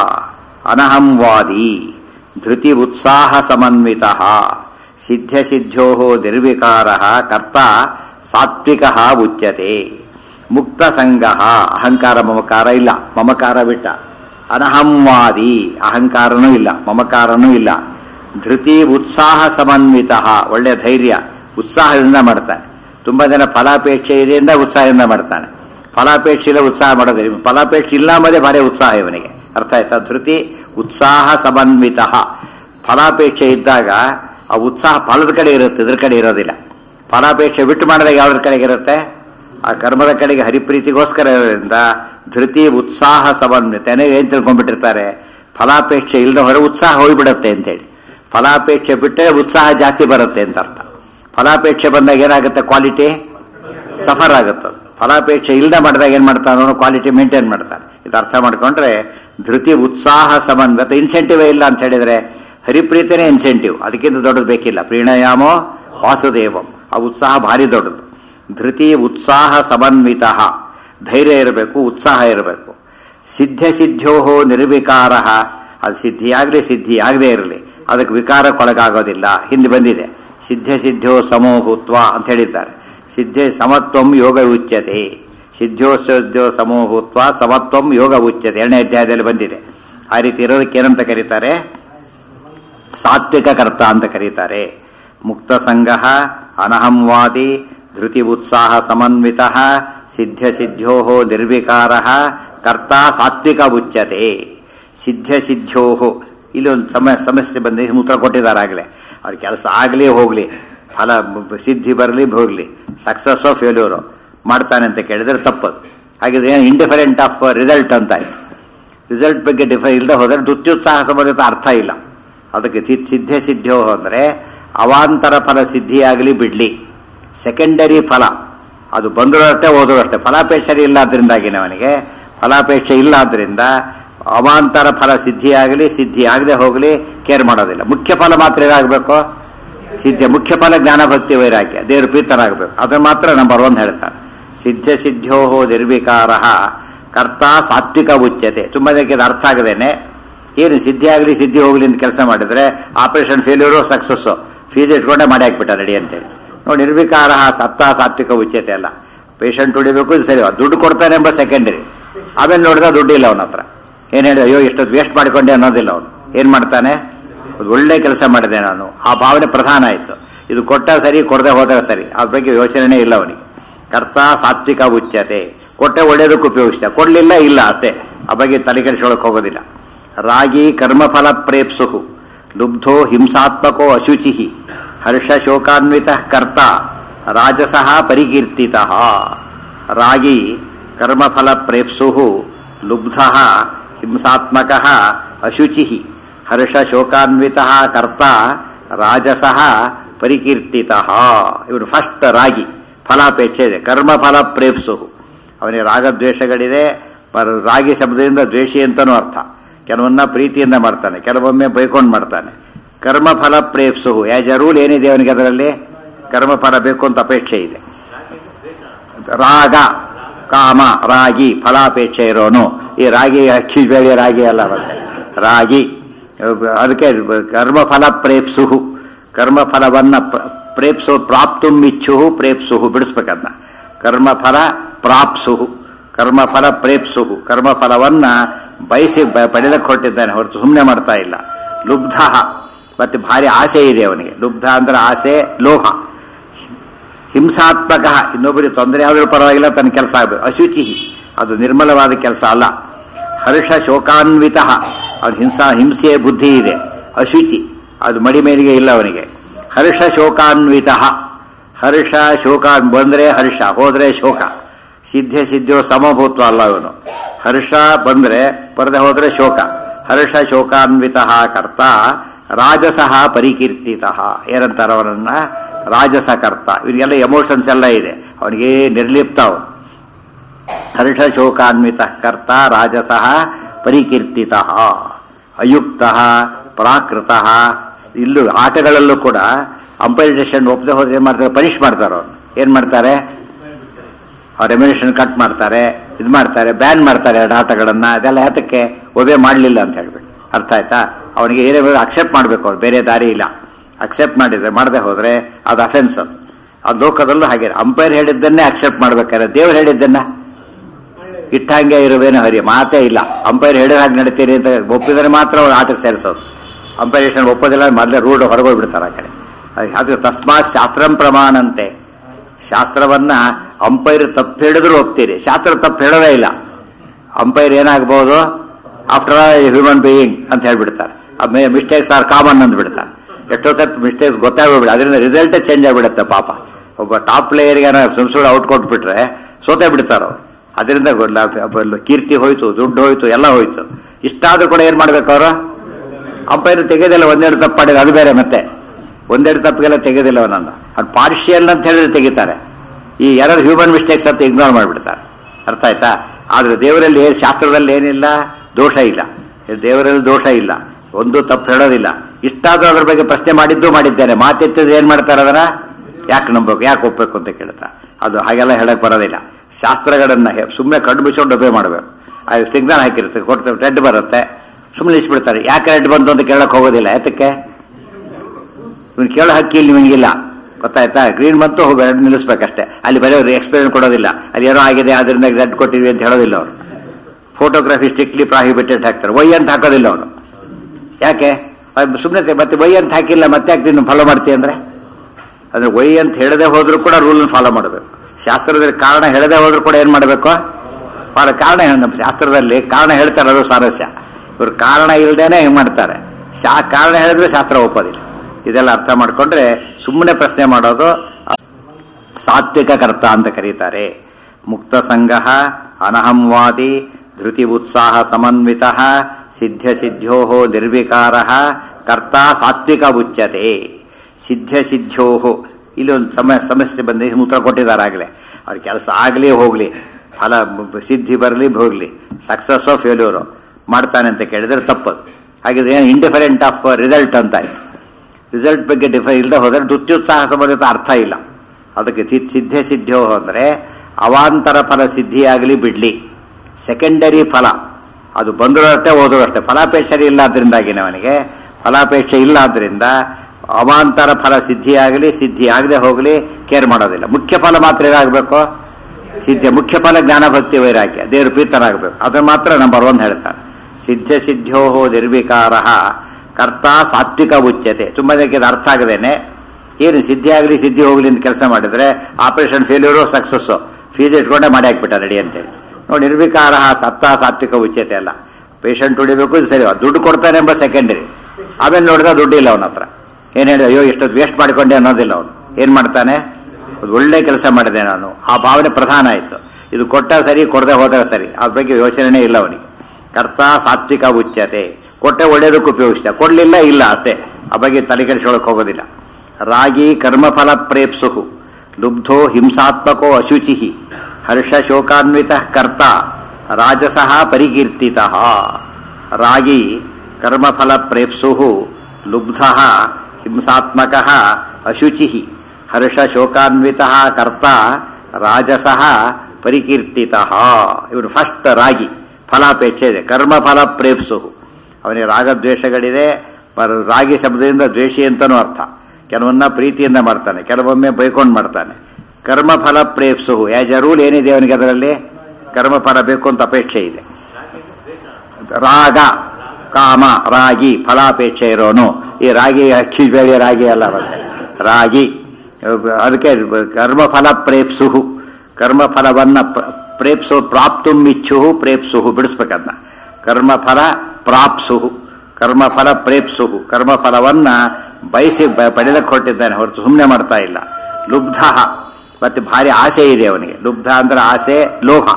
ಅನಹಂವಾದಿ ಧೃತಿ ಉತ್ಸಾಹ ಸಮನ್ವಿತ ಸಿದ್ಧ ಸಿದ್ಧ್ಯೋ ನಿರ್ವಿಕಾರ ಕರ್ತ ಸಾತ್ವಿಕ ಉಚ್ಯತೆ ಮುಕ್ತ ಸಂಗ ಅಹಂಕಾರ ಮಮಕಾರ ಇಲ್ಲ ಮಮಕಾರ ಬಿಟ್ಟ ಅನಹಂವಾದಿ ಅಹಂಕಾರನೂ ಇಲ್ಲ ಮಮಕಾರನೂ ಇಲ್ಲ ಧೃತಿ ಉತ್ಸಾಹ ಸಮನ್ವಿತ ಒಳ್ಳೆ ಧೈರ್ಯ ಉತ್ಸಾಹದಿಂದ ಮಾಡ್ತಾನೆ ತುಂಬ ಜನ ಫಲಾಪೇಕ್ಷೆ ಇದೆಯಿಂದ ಉತ್ಸಾಹದಿಂದ ಮಾಡ್ತಾನೆ ಫಲಾಪೇಕ್ಷೆ ಇಲ್ಲ ಉತ್ಸಾಹ ಮಾಡೋದಿಲ್ಲ ಫಲಾಪೇಕ್ಷೆ ಇಲ್ಲ ಅಂಬೋದೇ ಭಾರಿ ಉತ್ಸಾಹ ಇವನಿಗೆ ಅರ್ಥ ಆಯ್ತಾ ಧೃತಿ ಉತ್ಸಾಹ ಸಮನ್ವಿತ ಫಲಾಪೇಕ್ಷೆ ಇದ್ದಾಗ ಆ ಉತ್ಸಾಹ ಫಲದ ಕಡೆ ಇರುತ್ತೆ ಇದ್ರ ಕಡೆ ಇರೋದಿಲ್ಲ ಫಲಾಪೇಕ್ಷೆ ಬಿಟ್ಟು ಮಾಡಿದಾಗ ಯಾವ್ದ್ರ ಕಡೆಗೆ ಇರುತ್ತೆ ಆ ಕರ್ಮದ ಕಡೆಗೆ ಹರಿಪ್ರೀತಿಗೋಸ್ಕರ ಇರೋದ್ರಿಂದ ಧೃತಿ ಉತ್ಸಾಹ ಸಮನ್ವಿತ ಏನ್ ತಿಳ್ಕೊಂಡ್ಬಿಟ್ಟಿರ್ತಾರೆ ಫಲಾಪೇಕ್ಷೆ ಇಲ್ಲದ ಹೊರ ಉತ್ಸಾಹ ಹೋಗ್ಬಿಡುತ್ತೆ ಅಂತೇಳಿ ಫಲಾಪೇಕ್ಷೆ ಬಿಟ್ಟರೆ ಉತ್ಸಾಹ ಜಾಸ್ತಿ ಬರುತ್ತೆ ಅಂತ ಅರ್ಥ ಫಲಾಪೇಕ್ಷೆ ಬಂದಾಗ ಏನಾಗುತ್ತೆ ಕ್ವಾಲಿಟಿ ಸಫರ್ ಆಗುತ್ತೆ ಅದು. ಫಲಾಪೇಕ್ಷೆ ಇಲ್ಲದೆ ಮಾಡಿದಾಗ ಏನು ಮಾಡ್ತಾನೆ ಅವನು ಕ್ವಾಲಿಟಿ ಮೇಂಟೈನ್ ಮಾಡ್ತಾನೆ ಇದು ಅರ್ಥ ಮಾಡ್ಕೊಂಡ್ರೆ ಧೃತಿ ಉತ್ಸಾಹ ಸಮನ್ವಿತ ಇನ್ಸೆಂಟಿವೇ ಇಲ್ಲ ಅಂತ ಹೇಳಿದ್ರೆ ಹರಿಪ್ರೀತಿನೇ ಇನ್ಸೆಂಟಿವ್ ಅದಕ್ಕಿಂತ ದೊಡ್ಡದು ಬೇಕಿಲ್ಲ ಪ್ರೀಣಯಾಮೋ ವಾಸುದೇವಂ ಆ ಉತ್ಸಾಹ ಭಾರಿ ದೊಡ್ಡದು ಧೃತಿ ಉತ್ಸಾಹ ಸಮನ್ವಿತ ಧೈರ್ಯ ಇರಬೇಕು ಉತ್ಸಾಹ ಇರಬೇಕು ಸಿದ್ಧ ಸಿದ್ಧೋ ನಿರ್ವಿಕಾರ ಅದು ಸಿದ್ಧಿಯಾಗಲಿ ಸಿದ್ಧಿ ಆಗದೇ ಇರಲಿ ಅದಕ್ಕೆ ವಿಕಾರಕ್ಕೊಳಗಾಗೋದಿಲ್ಲ ಹಿಂದೆ ಬಂದಿದೆ ಸಿದ್ಧ ಸಿದ್ಧೋ ಸಮೋಭೂತ್ವ ಅಂತ ಹೇಳಿದ್ದಾರೆ ಸಿದ್ಧ ಸಮತ್ವಂ ಯೋಗ ಉಚ್ಯತೆ ಸಿದ್ಧೋ ಸಿದ್ಧೋ ಸಮೋಭೂತ್ವ ಸಮತ್ವಂ ಯೋಗ ಉಚ್ಯತೆ ಎರಡನೇ ಅಧ್ಯಾಯದಲ್ಲಿ ಬಂದಿದೆ ಆ ರೀತಿ ಇರೋದಕ್ಕೆ ಏನಂತ ಕರೀತಾರೆ ಸಾತ್ವಿಕ ಕರ್ತ ಅಂತ ಕರೀತಾರೆ ಮುಕ್ತ ಸಂಘ ಅನಹಂವಾದಿ ಧೃತಿ ಉತ್ಸಾಹ ಸಮನ್ವಿತ ಸಿದ್ಧ ಸಿದ್ಧೋ ನಿರ್ವಿಕಾರ ಕರ್ತ ಸಾತ್ವಿಕ ಉಚ್ಯತೆ ಸಿದ್ಧ ಸಿದ್ಧೋ ಇಲ್ಲಿ ಒಂದು ಸಮ ಸಮಸ್ಯೆ ಬಂದು ಉತ್ತರ ಕೊಟ್ಟಿದ್ದಾರೆ ಆಗಲೇ ಅವ್ರ ಕೆಲಸ ಆಗಲಿ ಹೋಗಲಿ ಫಲ ಸಿದ್ಧಿ ಬರಲಿ ಹೋಗಲಿ ಸಕ್ಸಸ್ ಆಫ್ ಫೇಲ್ಯೂರು ಮಾಡ್ತಾನೆ ಅಂತ ಕೇಳಿದ್ರೆ ತಪ್ಪದು ಹಾಗಿದ್ರೆ ಏನು ಇಂಡಿಫರೆಂಟ್ ಆಫ್ ರಿಸಲ್ಟ್ ಅಂತ ಆಯ್ತು ರಿಸಲ್ಟ್ ಬಗ್ಗೆ ಡಿಫರ್ ಇಲ್ಲದೆ ಹೋದರೆ ದುತ್ಯುತ್ಸಾಹ ಸಂಬಂಧಿತ ಅರ್ಥ ಇಲ್ಲ ಅದಕ್ಕೆ ಸಿ- ಸಿದ್ಧೆ ಸಿದ್ಧೋ ಅಂದರೆ ಅವಾಂತರ ಫಲ ಸಿದ್ಧಿಯಾಗಲಿ ಬಿಡಲಿ ಸೆಕೆಂಡರಿ ಫಲ ಅದು ಬಂದರೂ ಅಷ್ಟೇ ಹೋದರೂ ಅಷ್ಟೇ ಫಲಾಪೇಕ್ಷೆ ಇಲ್ಲ ಅದರಿಂದಾಗಿನೇ ಅವನಿಗೆ ಫಲಾಪೇಕ್ಷೆ ಇಲ್ಲ ಆದ್ದರಿಂದ ಅವಾಂತರ ಫಲ ಸಿದ್ಧಿಯಾಗಲಿ ಸಿದ್ಧಿ ಆಗದೆ ಹೋಗಲಿ ಕೇರ್ ಮಾಡೋದಿಲ್ಲ ಮುಖ್ಯ ಫಲ ಮಾತ್ರ ಏನಾಗಬೇಕು ಸಿದ್ಧ ಮುಖ್ಯ ಫಲ ಜ್ಞಾನ ಭಕ್ತಿ ವೈರಾಗ್ಯ ದೇವರು ಪ್ರೀತರಾಗಬೇಕು ಅದನ್ನು ಮಾತ್ರ ನಂಬರ್ ಒನ್ ಹೇಳ್ತಾರೆ ಸಿದ್ಧ ಸಿದ್ಧೋ ನಿರ್ವಿಕಾರ ಕರ್ತ ಸಾತ್ವಿಕ ಉಚ್ಯತೆ ತುಂಬ ಜನಕ್ಕೆ ಇದು ಅರ್ಥ ಆಗದೇನೆ ಏನು ಸಿದ್ಧಿ ಆಗಲಿ ಸಿದ್ಧಿ ಹೋಗಲಿ ಅಂತ ಕೆಲಸ ಮಾಡಿದ್ರೆ ಆಪರೇಷನ್ ಫೇಲ್ಯೂರು ಸಕ್ಸಸ್ಸು ಫೀಸ್ ಇಟ್ಕೊಂಡೆ ಮಾಡಿ ಹಾಕ್ಬಿಟ್ಟ ರೆಡಿ ಅಂತೇಳಿ ನೋಡಿ ನಿರ್ವಿಕಾರ ಸತ್ತ ಸಾತ್ವಿಕ ಉಚ್ಯತೆ ಅಲ್ಲ ಪೇಷಂಟ್ ಉಳಿಬೇಕು ಇದು ಸರಿ ದುಡ್ಡು ಕೊಡ್ತಾನೆ ಎಂಬ ಸೆಕೆಂಡರಿ ಆಮೇಲೆ ನೋಡಿದ ದುಡ್ಡು ಇಲ್ಲ ಅವನ ಹತ್ರ ಏನು ಹೇಳಿದ ಅಯ್ಯೋ ಇಷ್ಟೊತ್ತು ವೇಸ್ಟ್ ಮಾಡಿಕೊಂಡೆ ಅನ್ನೋದಿಲ್ಲ ಅವನು ಏನು ಮಾಡ್ತಾನೆ ಒಂದು ಒಳ್ಳೆ ಕೆಲಸ ಮಾಡಿದೆ ನಾನು ಆ ಭಾವನೆ ಪ್ರಧಾನ ಆಯಿತು ಇದು ಕೊಟ್ಟ ಸರಿ ಕೊಡದೆ ಹೋದಾಗ ಸರಿ ಅದ್ರ ಬಗ್ಗೆ ಯೋಚನೆ ಇಲ್ಲ ಅವನಿಗೆ ಕರ್ತ ಸಾತ್ವಿಕ ಉಚ್ಯತೆ ಕೊಟ್ಟೆ ಒಳ್ಳೇದಕ್ಕೆ ಉಪಯೋಗಿಸ್ತ ಕೊಡ್ಲಿಲ್ಲ ಇಲ್ಲ ಅಷ್ಟೇ ಆ ಬಗ್ಗೆ ತಲೆ ಕೆಡಿಸ್ಕೊಳಕ್ ಹೋಗೋದಿಲ್ಲ ರಾಗಿ ಕರ್ಮಫಲ ಪ್ರೇಪ್ಸು ಲುಬ್ಧೋ ಹಿಂಸಾತ್ಮಕೋ ಅಶುಚಿ ಹರ್ಷ ಶೋಕಾನ್ವಿತ ಕರ್ತ ರಾಜಸಃ ಪರಿಕೀರ್ತಿತ ರಾಗಿ ಕರ್ಮಫಲ ಪ್ರೇಪ್ಸು ಲುಬ್ಧ ಹಿಂಸಾತ್ಮಕ ಅಶುಚಿ ಹರ್ಷ ಶೋಕಾನ್ವಿತ ಕರ್ತ ರಾಜಸಃ ಪರಿಕೀರ್ತಿತ ಇವನು ಫಸ್ಟ್ ರಾಗಿ ಫಲಾಪೇಕ್ಷೆ ಇದೆ ಕರ್ಮಫಲ ಪ್ರೇಪ್ಸು ಅವನಿಗೆ ರಾಗದ್ವೇಷಗಳಿದೆ ಪರ- ರಾಗಿ ಶಬ್ದದಿಂದ ದ್ವೇಷಿ ಅಂತನೂ ಅರ್ಥ ಕೆಲವನ್ನ ಪ್ರೀತಿಯಿಂದ ಮಾಡ್ತಾನೆ ಕೆಲವೊಮ್ಮೆ ಬೈಕೊಂಡು ಮಾಡ್ತಾನೆ ಕರ್ಮಫಲ ಪ್ರೇಪ್ಸು ಆಸ್ ಎ ರೂಲ್ ಏನಿದೆ ಅವನಿಗೆ ಅದರಲ್ಲಿ ಕರ್ಮಫಲ ಬೇಕು ಅಂತ ಅಪೇಕ್ಷೆ ಇದೆ ರಾಗ ಕಾಮ ರಾಗಿ ಫಲಾಪೇಕ್ಷೆ ಇರೋನು ಈ ರಾಗಿ ಅಕ್ಕಿ ಬೇಳೆ ರಾಗಿ ಅಲ್ಲ ಮತ್ತೆ ರಾಗಿ ಅದಕ್ಕೆ ಕರ್ಮಫಲ ಪ್ರೇಪ್ಸುಹು ಕರ್ಮಫಲವನ್ನ ಪ್ರ- ಪ್ರೇಪ್ಸು ಪ್ರಾಪ್ತುಂ ಇಚ್ಛುಹು ಪ್ರೇಪ್ಸುಹು ಬಿಡಿಸ್ಬೇಕದನ್ನ ಕರ್ಮಫಲ ಪ್ರಾಪ್ಸುಹು ಕರ್ಮಫಲ ಪ್ರೇಪ್ಸುಹು ಕರ್ಮಫಲವನ್ನ ಬಯಸಿ ಬ- ಪಡೆದಕ್ಕೆ ಹೊರಟಿದ್ದಾನೆ ಹೊರತು ಸುಮ್ಮನೆ ಮಾಡ್ತಾ ಇಲ್ಲ ಲುಬ್ಧ ಮತ್ತೆ ಭಾರಿ ಆಸೆ ಇದೆ ಅವನಿಗೆ ಲುಬ್ಧ ಅಂದ್ರೆ ಆಸೆ ಲೋಹ ಹಿಂಸಾತ್ಮಕ ಇನ್ನೊಬ್ಬರಿಗೆ ತೊಂದರೆ ಆದರೂ ಪರವಾಗಿಲ್ಲ ತನ್ನ ಕೆಲಸ ಆಗಬೇಕು ಅಶುಚಿ ಅದು ನಿರ್ಮಲವಾದ ಕೆಲಸ ಅಲ್ಲ ಹರ್ಷ ಶೋಕಾನ್ವಿತ ಅವನು ಹಿಂಸಾ ಹಿಂಸೆಯ ಬುದ್ಧಿ ಇದೆ ಅಶುಚಿ ಅದು ಮಡಿ ಮೇಲಿಗೆ ಇಲ್ಲ ಅವನಿಗೆ ಹರ್ಷ ಶೋಕಾನ್ವಿತ ಹರ್ಷ ಶೋಕ ಬಂದರೆ ಹರ್ಷ ಹೋದರೆ ಶೋಕ ಸಿದ್ಧ ಸಿದ್ಧೋ ಸಮಭೂತ್ವ ಅಲ್ಲ ಇವನು ಹರ್ಷ ಬಂದರೆ ಬರದೆ ಹೋದರೆ ಶೋಕ ಹರ್ಷ ಶೋಕಾನ್ವಿತ ಕರ್ತ ರಾಜಸಃ ಪರಿಕೀರ್ತಿತ ಏನಂತಾರೆ ಅವನನ್ನ ರಾಜಸ ಕರ್ತ ಇವನಿಗೆಲ್ಲ ಎಮೋಷನ್ಸ್ ಎಲ್ಲ ಇದೆ ಅವನಿಗೆ ನಿರ್ಲಿಪ್ತ ಅವನು ಹರ್ಷ ಶೋಕಾನ್ವಿತ ಕರ್ತ ರಾಜಸಃ ಪರಿಕೀರ್ತಿತ ಅಯುಕ್ತ ಪ್ರಾಕೃತ ಇಲ್ಲೂ ಆಟಗಳಲ್ಲೂ ಕೂಡ ಅಂಪೈರ್ ಡಿಸಿಷನ್ ಒಪ್ಪದೆ ಹೋದ್ರೆ ಏನು ಮಾಡ್ತಾರೆ ಪನಿಷ್ ಮಾಡ್ತಾರೆ ಅವ್ರು ಏನು ಮಾಡ್ತಾರೆ ಅವ್ರ ರೆಮ್ಯುನೇಷನ್ ಕಟ್ ಮಾಡ್ತಾರೆ ಇದು ಮಾಡ್ತಾರೆ ಬ್ಯಾನ್ ಮಾಡ್ತಾರೆ ಎರಡು ಆಟಗಳನ್ನು ಅದೆಲ್ಲ ಯಾತಕ್ಕೆ ಒಬೆ ಮಾಡಲಿಲ್ಲ ಅಂತ ಹೇಳ್ಬಿಟ್ಟು ಅರ್ಥ ಆಯ್ತಾ ಅವನಿಗೆ ಏನೇ ಅಕ್ಸೆಪ್ಟ್ ಮಾಡಬೇಕು ಅವ್ರು ಬೇರೆ ದಾರಿ ಇಲ್ಲ ಅಕ್ಸೆಪ್ಟ್ ಮಾಡಿದ್ರೆ ಮಾಡದೆ ಹೋದರೆ ಅದು ಅಫೆನ್ಸ್ ಅದು ಆ ಲೋಕದಲ್ಲೂ ಹಾಗೆ ಅಂಪೈರ್ ಹೇಳಿದ್ದನ್ನೇ ಅಕ್ಸೆಪ್ಟ್ ಮಾಡ್ಬೇಕಾದ್ರೆ ದೇವ್ರು ಹೇಳಿದ್ದನ್ನ ಇಟ್ಟಂಗೆ ಇರುವೇನೋ ಹರಿ ಮಾತೇ ಇಲ್ಲ ಅಂಪೈರ್ ಹೇಳಿದ ಹಾಗೆ ನಡೀತೀನಿ ಅಂತ ಒಪ್ಪಿದರೆ ಮಾತ್ರ ಅವ್ರು ಆಟಕ್ಕೆ ಸೇರಿಸೋದು ಅಂಪೈರೇಷನ್ ಒಪ್ಪೋದಿಲ್ಲ ಮೊದಲೇ ರೂಢ ಹೊರಗೋಗ್ಬಿಡ್ತಾರೆ ಆ ಕಡೆ ಅದು- ಅದು ತಸ್ಮಾತ್ ಶಾಸ್ತ್ರಂ ಪ್ರಮಾಣಂತೆ ಶಾಸ್ತ್ರವನ್ನ ಅಂಪೈರ್ ತಪ್ಪು ಹೇಳಿದ್ರು ಒಪ್ತೀರಿ ಶಾಸ್ತ್ರ ತಪ್ಪು ಹೇಳೋದೇ ಇಲ್ಲ ಅಂಪೈರ್ ಏನಾಗ್ಬೋದು ಆಫ್ಟರ್ ಆಲ್ ಹ್ಯೂಮನ್ ಬೀಯಿಂಗ್ ಅಂತ ಹೇಳ್ಬಿಡ್ತಾರೆ ಮಿಸ್ಟೇಕ್ಸ್ ಆರ್ ಕಾಮನ್ ಅಂದ್ಬಿಡ್ತಾರೆ ಎಷ್ಟೋ ತಪ್ಪು ಮಿಸ್ಟೇಕ್ಸ್ ಗೊತ್ತಾಗೋಗ್ಬಿಡ ಅದರಿಂದ ರಿಸಲ್ಟೇ ಚೇಂಜ್ ಆಗಿಬಿಡುತ್ತೆ ಪಾಪ ಒಬ್ಬ ಟಾಪ್ ಪ್ಲೇಯರ್ಗೆ ಸುಮ್ ಸುಳ್ಳು ಔಟ್ ಕೊಟ್ಬಿಟ್ರೆ ಸೋತೇ ಬಿಡ್ತಾರೋ ಅದರಿಂದ ಗೊಲ್ಲ- ಕೀರ್ತಿ ಹೋಯ್ತು ದುಡ್ಡು ಹೋಯ್ತು ಎಲ್ಲ ಹೋಯ್ತು ಇಷ್ಟಾದ್ರೂ ಕೂಡ ಏನ್ ಮಾಡ್ಬೇಕು ಅವರು ಅಂಪೈರ್ ತೆಗೆದಿಲ್ಲ ಒಂದೆರಡು ತಪ್ಪು ಮಾಡಿದ್ರೆ ಅದು ಬೇರೆ ಮತ್ತೆ ಒಂದೆರಡು ತಪ್ಪಿಗೆಲ್ಲ ತೆಗೆದಿಲ್ಲ ಅವನನ್ನ ಅದು ಪಾರ್ಷಿಯಲ್ ಅಂತ ಹೇಳಿದ್ರೆ ತೆಗಿತಾರೆ ಈ ಎರಡು ಹ್ಯೂಮನ್ ಮಿಸ್ಟೇಕ್ಸ್ ಅಂತ ಇಗ್ನೋರ್ ಮಾಡಿಬಿಡ್ತಾರೆ ಅರ್ಥ ಆಯ್ತಾ ಆದ್ರೆ ದೇವರಲ್ಲಿ ಏನ್- ಶಾಸ್ತ್ರದಲ್ಲಿ ಏನಿಲ್ಲ ದೋಷ ಇಲ್ಲ ದೇವರಲ್ಲಿ ದೋಷ ಇಲ್ಲ ಒಂದು ತಪ್ಪು ಹೇಳೋದಿಲ್ಲ ಇಷ್ಟಾದ್ರೂ ಅದ್ರ ಬಗ್ಗೆ ಪ್ರಶ್ನೆ ಮಾಡಿದ್ದು ಮಾಡಿದ್ದೇನೆ ಮಾತೆತ್ತಿದ್ದು ಏನ್ ಮಾಡ್ತಾರೆ ಅದನ್ನ ಯಾಕೆ ನಂಬೇಕು ಯಾಕೆ ಒಪ್ಪಬೇಕು ಅಂತ ಕೇಳ್ತಾ ಅದು ಹಾಗೆಲ್ಲ ಹೇಳಕ್ ಬರೋದಿಲ್ಲ ಶಾಸ್ತ್ರಗಳನ್ನ ಸುಮ್ಮನೆ ಕಣ್ಣು ಮುಚ್ಕೊಂಡು ಒಬ್ಬೆ ಮಾಡಬೇಕು ಆ ಸಿಗ್ನಲ್ ಹಾಕಿರುತ್ತೆ ಕೊಡ್ತೇವೆ ರೆಡ್ ಬರುತ್ತೆ ಸುಮ್ಮನೆ ನಿಲ್ಲಿಸ್ಬಿಡ್ತಾರೆ ಯಾಕೆ ರೆಡ್ ಬಂತು ಅಂತ ಕೇಳಕ್ ಹೋಗೋದಿಲ್ಲ ಯಾತಕ್ಕೆ ಇವ್ನು ಕೇಳೋ ಹಕ್ಕಿ ಇಲ್ಲಿ ನಿಮಗಿಲ್ಲ ಗೊತ್ತಾಯ್ತಾ ಗ್ರೀನ್ ಬಂತು ಹೋಗಿ ರೆಡ್ ನಿಲ್ಲಿಸ್ಬೇಕಷ್ಟೇ ಅಲ್ಲಿ ಬರೀ ಎಕ್ಸ್ಪೀರಿಯನ್ಸ್ ಕೊಡೋದಿಲ್ಲ ಅಲ್ಲಿ ಏನೋ ಆಗಿದೆ ಅದರಿಂದ ರೆಡ್ ಕೊಟ್ಟಿದ್ವಿ ಅಂತ ಹೇಳೋದಿಲ್ಲ ಅವರು ಫೋಟೋಗ್ರಫಿ ಸ್ಟ್ರಿಕ್ಟ್ಲಿ ಪ್ರಾಹಿಬಿಟೆಡ್ ಹಾಕ್ತಾರೆ ವೈ ಅಂತ ಹಾಕೋದಿಲ್ಲ ಅವನು ಯಾಕೆ ಸುಮ್ಮನೆ ಮತ್ತೆ ವೈ ಅಂತ ಹಾಕಿಲ್ಲ ಮತ್ತೆ ಯಾಕೆ ನೀನು ಫಾಲೋ ಮಾಡ್ತೀಯ ಅಂದ್ರೆ ಅಂದ್ರೆ ವೈ ಅಂತ ಹೇಳದೆ ಹೋದ್ರೂ ಕೂಡ ರೂಲ್ ಫಾಲೋ ಮಾಡಬೇಕು ಶಾಸ್ತ್ರದಲ್ಲಿ ಕಾರಣ ಹೇಳದೆ ಹೋದ್ರೂ ಕೂಡ ಏನ್ ಮಾಡಬೇಕು ಫಾಲೋ ಕಾರಣ ಹೇಳ- ನಮ್ಮ ಶಾಸ್ತ್ರದಲ್ಲಿ ಕಾರಣ ಹೇಳ್ತಾರೆ ಅದು ಸಾರಸ್ಯ ಇವ್ರು ಕಾರಣ ಇಲ್ದೇನೆ ಹೆಂಗ್ ಮಾಡ್ತಾರೆ ಶಾ ಕಾರಣ ಹೇಳಿದ್ರೆ ಶಾಸ್ತ್ರ ಒಪ್ಪೋದಿಲ್ಲ ಇದೆಲ್ಲ ಅರ್ಥ ಮಾಡ್ಕೊಂಡ್ರೆ ಸುಮ್ಮನೆ ಪ್ರಶ್ನೆ ಮಾಡೋದು ಸಾತ್ವಿಕ ಕರ್ತ ಅಂತ ಕರೀತಾರೆ ಮುಕ್ತ ಸಂಘ ಅನಹಂವಾದಿ ಧೃತಿ ಉತ್ಸಾಹ ಸಮನ್ವಿತ ಸಿದ್ಧ ಸಿದ್ಧೋ ನಿರ್ವಿಕಾರ ಕರ್ತ ಸಾತ್ವಿಕ ಉಚ್ಯತೆ ಸಿದ್ಧ ಸಿದ್ಧೋ ಇಲ್ಲಿ ಒಂದು ಸಮ ಸಮಸ್ಯೆ ಬಂದು ಉತ್ತರ ಕೊಟ್ಟಿದ್ದಾರೆ ಆಗಲೇ ಅವ್ರ ಕೆಲಸ ಆಗಲಿ ಹೋಗಲಿ ಫಲ ಬ- ಸಿದ್ಧಿ ಬರಲಿ ಹೋಗಲಿ ಸಕ್ಸಸ್ಸೋ ಫೇಲ್ಯೂರು ಮಾಡ್ತಾನೆ ಅಂತ ಕೇಳಿದ್ರೆ ತಪ್ಪದು ಹಾಗಿದ್ರೆ ಇಂಡಿಫರೆಂಟ್ ಆಫ್ ರಿಸಲ್ಟ್ ಅಂತ ಆಯ್ತು ರಿಸಲ್ಟ್ ಬಗ್ಗೆ ಡಿಫ ಇಲ್ಲದೆ ಹೋದರೆ ದುತ್ಯುತ್ಸಾಹ ಸಂಬಂಧಿತ ಅರ್ಥ ಇಲ್ಲ ಅದಕ್ಕೆ ಸಿ- ಸಿದ್ಧೆ ಸಿದ್ಧೋ ಅಂದರೆ ಅವಾಂತರ ಫಲ ಸಿದ್ಧಿಯಾಗಲಿ ಬಿಡ್ಲಿ ಸೆಕೆಂಡರಿ ಫಲ ಅದು ಬಂದರೂ ಅಷ್ಟೇ ಹೋದರೂ ಅಷ್ಟೇ ಫಲಾಪೇಕ್ಷೆ ಇಲ್ಲ ಅದರಿಂದಾಗಿನೇ ಅವನಿಗೆ ಫಲಾಪೇಕ್ಷೆ ಇಲ್ಲ ಆದ್ದರಿಂದ ಅವಾಂತರ ಫಲ ಸಿದ್ಧಿಯಾಗಲಿ ಸಿದ್ಧಿ ಆಗದೆ ಹೋಗಲಿ ಕೇರ್ ಮಾಡೋದಿಲ್ಲ ಮುಖ್ಯ ಫಲ ಮಾತ್ರ ಏನಾಗಬೇಕು ಸಿದ್ಧ ಮುಖ್ಯ ಫಲ ಜ್ಞಾನ ಭಕ್ತಿ ವೈರಾಗ್ಯ ದೇವರು ಪ್ರೀತರಾಗಬೇಕು ಅದನ್ನು ಮಾತ್ರ ನಂಬರ್ ಒನ್ ಹೇಳ್ತಾರೆ ಸಿದ್ಧ ಸಿದ್ಧೋ ನಿರ್ವಿಕಾರ ಕರ್ತ ಸಾತ್ವಿಕ ಉಚ್ಯತೆ ತುಂಬ ಜನಕ್ಕೆ ಇದು ಅರ್ಥ ಆಗದೇನೆ ಏನು ಸಿದ್ಧಿ ಆಗಲಿ ಸಿದ್ಧಿ ಹೋಗಲಿ ಅಂತ ಕೆಲಸ ಮಾಡಿದ್ರೆ ಆಪರೇಷನ್ ಫೇಲ್ಯೂರು ಸಕ್ಸಸ್ಸು ಫೀಸ್ ಇಟ್ಕೊಂಡೆ ಮಾಡಿ ಹಾಕ್ಬಿಟ್ಟ ರೆಡಿ ಅಂತೇಳಿ ನೋಡಿ ನಿರ್ವಿಕಾರ ಸತ್ತ ಸಾತ್ವಿಕ ಉಚ್ಯತೆ ಅಲ್ಲ ಪೇಷಂಟ್ ಉಳಿಬೇಕು ಇದು ಸರಿ ದುಡ್ಡು ಕೊಡ್ತಾನೆ ಎಂಬ ಸೆಕೆಂಡರಿ ಆಮೇಲೆ ನೋಡಿದ ದುಡ್ಡು ಇಲ್ಲ ಅವನ ಹತ್ರ ಏನು ಹೇಳಿದ ಅಯ್ಯೋ ಇಷ್ಟೊತ್ತು ವೇಸ್ಟ್ ಮಾಡಿಕೊಂಡೆ ಅನ್ನೋದಿಲ್ಲ ಅವನು ಏನು ಮಾಡ್ತಾನೆ ಒಂದು ಒಳ್ಳೆ ಕೆಲಸ ಮಾಡಿದೆ ನಾನು ಆ ಭಾವನೆ ಪ್ರಧಾನ ಆಯಿತು ಇದು ಕೊಟ್ಟ ಸರಿ ಕೊಡದೆ ಹೋದಾಗ ಸರಿ ಅದ್ರ ಬಗ್ಗೆ ಯೋಚನೆ ಇಲ್ಲ ಅವನಿಗೆ ಕರ್ತ ಸಾತ್ವಿಕ ಉಚ್ಯತೆ ಕೊಟ್ಟೆ ಒಳ್ಳೇದಕ್ಕೆ ಉಪಯೋಗಿಸಿದ ಕೊಡ್ಲಿಲ್ಲ ಇಲ್ಲ ಅಷ್ಟೇ ಆ ಬಗ್ಗೆ ತಲೆ ಕೆಡಿಸ್ಕೊಳಕ್ ಹೋಗೋದಿಲ್ಲ ರಾಗಿ ಕರ್ಮಫಲ ಪ್ರೇಪ್ಸುಹು ಲುಬ್ಧೋ ಹಿಂಸಾತ್ಮಕೋ ಅಶುಚಿ ಹರ್ಷ ಶೋಕಾನ್ವಿತ ಕರ್ತ ರಾಜಸಃ ಪರಿಕೀರ್ತಿತ ರಾಗಿ ಕರ್ಮಫಲ ಪ್ರೇಪ್ಸುಹು ಲುಬ್ಧ ಹಿಂಸಾತ್ಮಕ ಅಶುಚಿ ಹರ್ಷ ಶೋಕಾನ್ವಿತ ಕರ್ತ ರಾಜಸಃ ಪರಿಕೀರ್ತಿತ ಇವನು ಫಸ್ಟ್ ರಾಗಿ ಫಲಾಪೇಕ್ಷೆ ಇದೆ ಕರ್ಮಫಲ ಪ್ರೇಪ್ಸುಹು ಅವನಿಗೆ ರಾಗದ್ವೇಷಗಳಿದೆ ಪರ- ರಾಗಿ ಶಬ್ದದಿಂದ ದ್ವೇಷಿ ಅಂತನೂ ಅರ್ಥ ಕೆಲವನ್ನ ಪ್ರೀತಿಯಿಂದ ಮಾಡ್ತಾನೆ ಕೆಲವೊಮ್ಮೆ ಬೈಕೊಂಡು ಮಾಡ್ತಾನೆ ಕರ್ಮಫಲ ಪ್ರೇಪ್ಸುಹು ಆಸ್ ಎ ರೂಲ್ ಏನಿದೆ ಅವನಿಗೆ ಅದರಲ್ಲಿ ಕರ್ಮಫಲ ಬೇಕು ಅಂತ ಅಪೇಕ್ಷೆ ಇದೆ ರಾಗ ಕಾಮ ರಾಗಿ ಫಲಾಪೇಕ್ಷೆ ಇರೋನು ಈ ರಾಗಿ ಅಕ್ಕಿ ಬೇಳೆ ರಾಗಿ ಅಲ್ಲ ಮತ್ತೆ ರಾಗಿ ಅದಕ್ಕೆ ಕರ್ಮಫಲ ಪ್ರೇಪ್ಸುಹು ಕರ್ಮಫಲವನ್ನ ಪ್ರ- ಪ್ರೇಪ್ಸು ಪ್ರಾಪ್ತುಂ ಇಚ್ಛುಹು ಪ್ರೇಪ್ಸುಹು ಬಿಡಿಸ್ಬೇಕದನ್ನ ಕರ್ಮಫಲ ಪ್ರಾಪ್ಸುಹು ಕರ್ಮಫಲ ಪ್ರೇಪ್ಸುಹು ಕರ್ಮಫಲವನ್ನ ಬಯಸಿ ಬ- ಪಡೆದಕ್ಕೆ ಹೊರಟಿದ್ದಾನೆ ಹೊರತು ಸುಮ್ಮನೆ ಮಾಡ್ತಾ ಇಲ್ಲ ಲುಬ್ಧ ಮತ್ತೆ ಭಾರಿ ಆಸೆ ಇದೆ ಅವನಿಗೆ ಲುಬ್ಧ ಅಂದ್ರೆ ಆಸೆ ಲೋಹ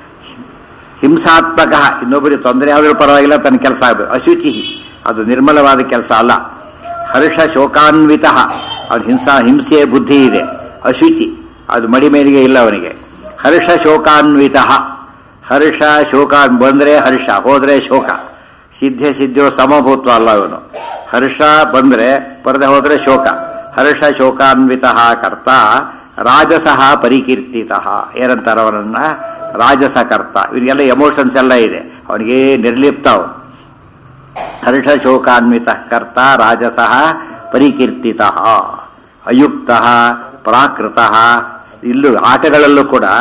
ಹಿಂಸಾತ್ಮಕ ಇನ್ನೊಬ್ಬರಿಗೆ ತೊಂದರೆ ಆದರೂ ಪರವಾಗಿಲ್ಲ ತನ್ನ ಕೆಲಸ ಆಗಬೇಕು ಅಶುಚಿ ಅದು ನಿರ್ಮಲವಾದ ಕೆಲಸ ಅಲ್ಲ ಹರ್ಷ ಶೋಕಾನ್ವಿತ ಅವನು ಹಿಂಸಾ ಹಿಂಸೆಯ ಬುದ್ಧಿ ಇದೆ ಅಶುಚಿ ಅದು ಮಡಿ ಮೇಲಿಗೆ ಇಲ್ಲ ಅವನಿಗೆ ಹರ್ಷ ಶೋಕಾನ್ವಿತ ಹರ್ಷ ಶೋಕ ಬಂದ್ರೆ ಹರ್ಷ ಹೋದ್ರೆ ಶೋಕ ಸಿದ್ಧ ಸಿದ್ಧೋ ಸಮಭೂತ್ವ ಅಲ್ಲ ಇವನು ಹರ್ಷ ಬಂದ್ರೆ ಪರದೆ ಹೋದ್ರೆ ಶೋಕ ಹರ್ಷ ಶೋಕಾನ್ವಿತ ಕರ್ತ ರಾಜಸಃ ಪರಿಕೀರ್ತಿತ ಏನಂತಾರ ಅವನನ್ನ ರಾಜಸ ಕರ್ತ ಇವನಿಗೆಲ್ಲ ಎಮೋಷನ್ಸ್ ಎಲ್ಲ ಇದೆ ಅವನಿಗೆ ನಿರ್ಲಿಪ್ತ ಅವನು ಹರ್ಷ ಶೋಕಾನ್ವಿತ ಕರ್ತ ರಾಜಸಃ ಪರಿಕೀರ್ತಿತ ಅಯುಕ್ತ ಪ್ರಾಕೃತ ಇಲ್ಲೂ ಆಟಗಳಲ್ಲೂ ಕೂಡ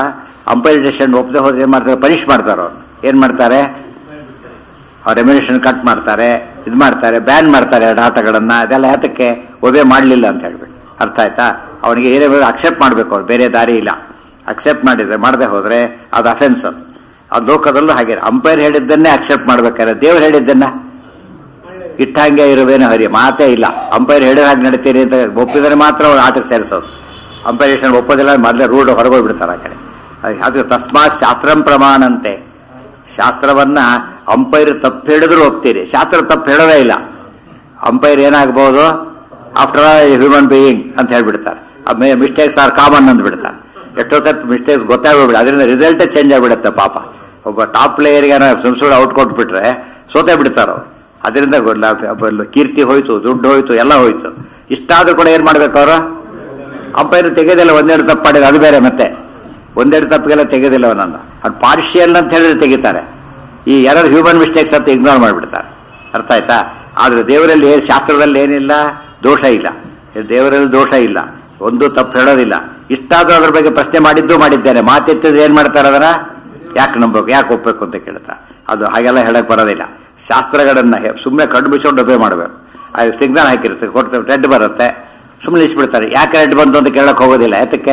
ಅಂಪೈರ್ ಡಿಸಿಷನ್ ಒಪ್ಪದೆ ಹೋದ್ರೆ ಏನು ಮಾಡ್ತಾರೆ ಪನಿಷ್ ಮಾಡ್ತಾರೆ ಅವ್ರು ಏನು ಮಾಡ್ತಾರೆ ಅವ್ರ ರೆಮ್ಯುನೇಷನ್ ಕಟ್ ಮಾಡ್ತಾರೆ ಇದು ಮಾಡ್ತಾರೆ ಬ್ಯಾನ್ ಮಾಡ್ತಾರೆ ಎರಡು ಆಟಗಳನ್ನು ಅದೆಲ್ಲ ಯಾತಕ್ಕೆ ಒಬೆ ಮಾಡಲಿಲ್ಲ ಅಂತ ಹೇಳ್ಬೇಕು ಅರ್ಥ ಆಯ್ತಾ ಅವನಿಗೆ ಏನೇ ಅಕ್ಸೆಪ್ಟ್ ಮಾಡಬೇಕು ಅವ್ರು ಬೇರೆ ದಾರಿ ಇಲ್ಲ ಅಕ್ಸೆಪ್ಟ್ ಮಾಡಿದ್ರೆ ಮಾಡದೆ ಹೋದರೆ ಅದು ಅಫೆನ್ಸ್ ಅದು ಆ ಲೋಕದಲ್ಲೂ ಹಾಗೆ ಅಂಪೈರ್ ಹೇಳಿದ್ದನ್ನೇ ಅಕ್ಸೆಪ್ಟ್ ಮಾಡ್ಬೇಕಾದ್ರೆ ದೇವ್ರು ಹೇಳಿದ್ದನ್ನ ಇಟ್ಟಂಗೆ ಇರುವೇನೋ ಹರಿ ಮಾತೇ ಇಲ್ಲ ಅಂಪೈರ್ ಹೇಳಿದ ಹಾಗೆ ನಡೀತೀರಿ ಅಂತ ಒಪ್ಪಿದರೆ ಮಾತ್ರ ಅವ್ರು ಆಟಕ್ಕೆ ಸೇರಿಸೋದು ಅಂಪೈರೇಷನ್ ಒಪ್ಪೋದಿಲ್ಲ ಮೊದಲೇ ರೂಢ ಹೊರಗೋಗ್ಬಿಡ್ತಾರೆ ಆ ಕಡೆ ಅದು- ಅದು ತಸ್ಮಾತ್ ಶಾಸ್ತ್ರಂ ಪ್ರಮಾಣಂತೆ ಶಾಸ್ತ್ರವನ್ನ ಅಂಪೈರ್ ತಪ್ಪು ಹೇಳಿದ್ರು ಒಪ್ತೀರಿ ಶಾಸ್ತ್ರ ತಪ್ಪು ಹೇಳೋದೇ ಇಲ್ಲ ಅಂಪೈರ್ ಏನಾಗ್ಬೋದು ಆಫ್ಟರ್ ಆಲ್ ಹ್ಯೂಮನ್ ಬೀಯಿಂಗ್ ಅಂತ ಹೇಳ್ಬಿಡ್ತಾರೆ ಮಿಸ್ಟೇಕ್ಸ್ ಆರ್ ಕಾಮನ್ ಅಂದ್ಬಿಡ್ತಾರೆ ಎಷ್ಟೋ ತಪ್ಪು ಮಿಸ್ಟೇಕ್ಸ್ ಗೊತ್ತಾಗೋಗ್ಬಿಡ ಅದರಿಂದ ರಿಸಲ್ಟೇ ಚೇಂಜ್ ಆಗಿಬಿಡುತ್ತೆ ಪಾಪ ಒಬ್ಬ ಟಾಪ್ ಪ್ಲೇಯರ್ಗೆ ಸುಮ್ ಸುಳ್ಳು ಔಟ್ ಕೊಟ್ಬಿಟ್ರೆ ಸೋತೇ ಬಿಡ್ತಾರೋ ಅದರಿಂದ ಗೊಲ್ಲ- ಕೀರ್ತಿ ಹೋಯ್ತು ದುಡ್ಡು ಹೋಯ್ತು ಎಲ್ಲ ಹೋಯ್ತು ಇಷ್ಟಾದ್ರೂ ಕೂಡ ಏನ್ ಮಾಡ್ಬೇಕು ಅವರು ಅಂಪೈರ್ ತೆಗೆಯೋದಿಲ್ಲ ಒಂದೆರಡು ತಪ್ಪು ಮಾಡಿದ್ರೆ ಅದು ಬೇರೆ ಮತ್ತೆ ಒಂದೆರಡು ತಪ್ಪಿಗೆಲ್ಲ ತೆಗೆಯೋದಿಲ್ಲ ಅವನನ್ನು ಅದು ಪಾರ್ಷಿಯಲ್ ಅಂತ ಹೇಳಿದ್ರೆ ತೆಗಿತಾರೆ ಈ ಎರಡು ಹ್ಯೂಮನ್ ಮಿಸ್ಟೇಕ್ಸ್ ಅಂತ ಇಗ್ನೋರ್ ಮಾಡಿಬಿಡ್ತಾರೆ ಅರ್ಥ ಆಯ್ತಾ ಆದ್ರೆ ದೇವರಲ್ಲಿ ಏನ್- ಶಾಸ್ತ್ರದಲ್ಲಿ ಏನಿಲ್ಲ ದೋಷ ಇಲ್ಲ ದೇವರಲ್ಲಿ ದೋಷ ಇಲ್ಲ ಒಂದು ತಪ್ಪು ಹೇಳೋದಿಲ್ಲ ಇಷ್ಟಾದ್ರೂ ಅದ್ರ ಬಗ್ಗೆ ಪ್ರಶ್ನೆ ಮಾಡಿದ್ದು ಮಾಡಿದ್ದೇನೆ ಮಾತೆತ್ತಿದ್ರೆ ಏನ್ ಮಾಡ್ತಾರೆ ಅದನ್ನ ಯಾಕೆ ನಂಬಬೇಕು ಯಾಕೆ ಒಪ್ಪಬೇಕು ಅಂತ ಕೇಳ್ತಾರೆ ಅದು ಹಾಗೆಲ್ಲ ಹೇಳಕ್ ಬರೋದಿಲ್ಲ ಶಾಸ್ತ್ರಗಳನ್ನ ಸುಮ್ಮನೆ ಕಣ್ಣು ಮುಚ್ಕೊಂಡು ಒಬ್ಬೆ ಮಾಡಬೇಕು ಅದು ಸಿಗ್ನಲ್ ಹಾಕಿರುತ್ತೆ ಕೊಡ್ತೇವೆ ರೆಡ್ ಬರುತ್ತೆ ಸುಮ್ಮನೆ ಇಸ್ಬಿಡ್ತಾರೆ ಯಾಕೆ ರೆಡ್ ಬಂತು ಅಂತ ಕೇಳಕ್ ಹೋಗೋದಿಲ್ಲ ಯಾತಕ್ಕೆ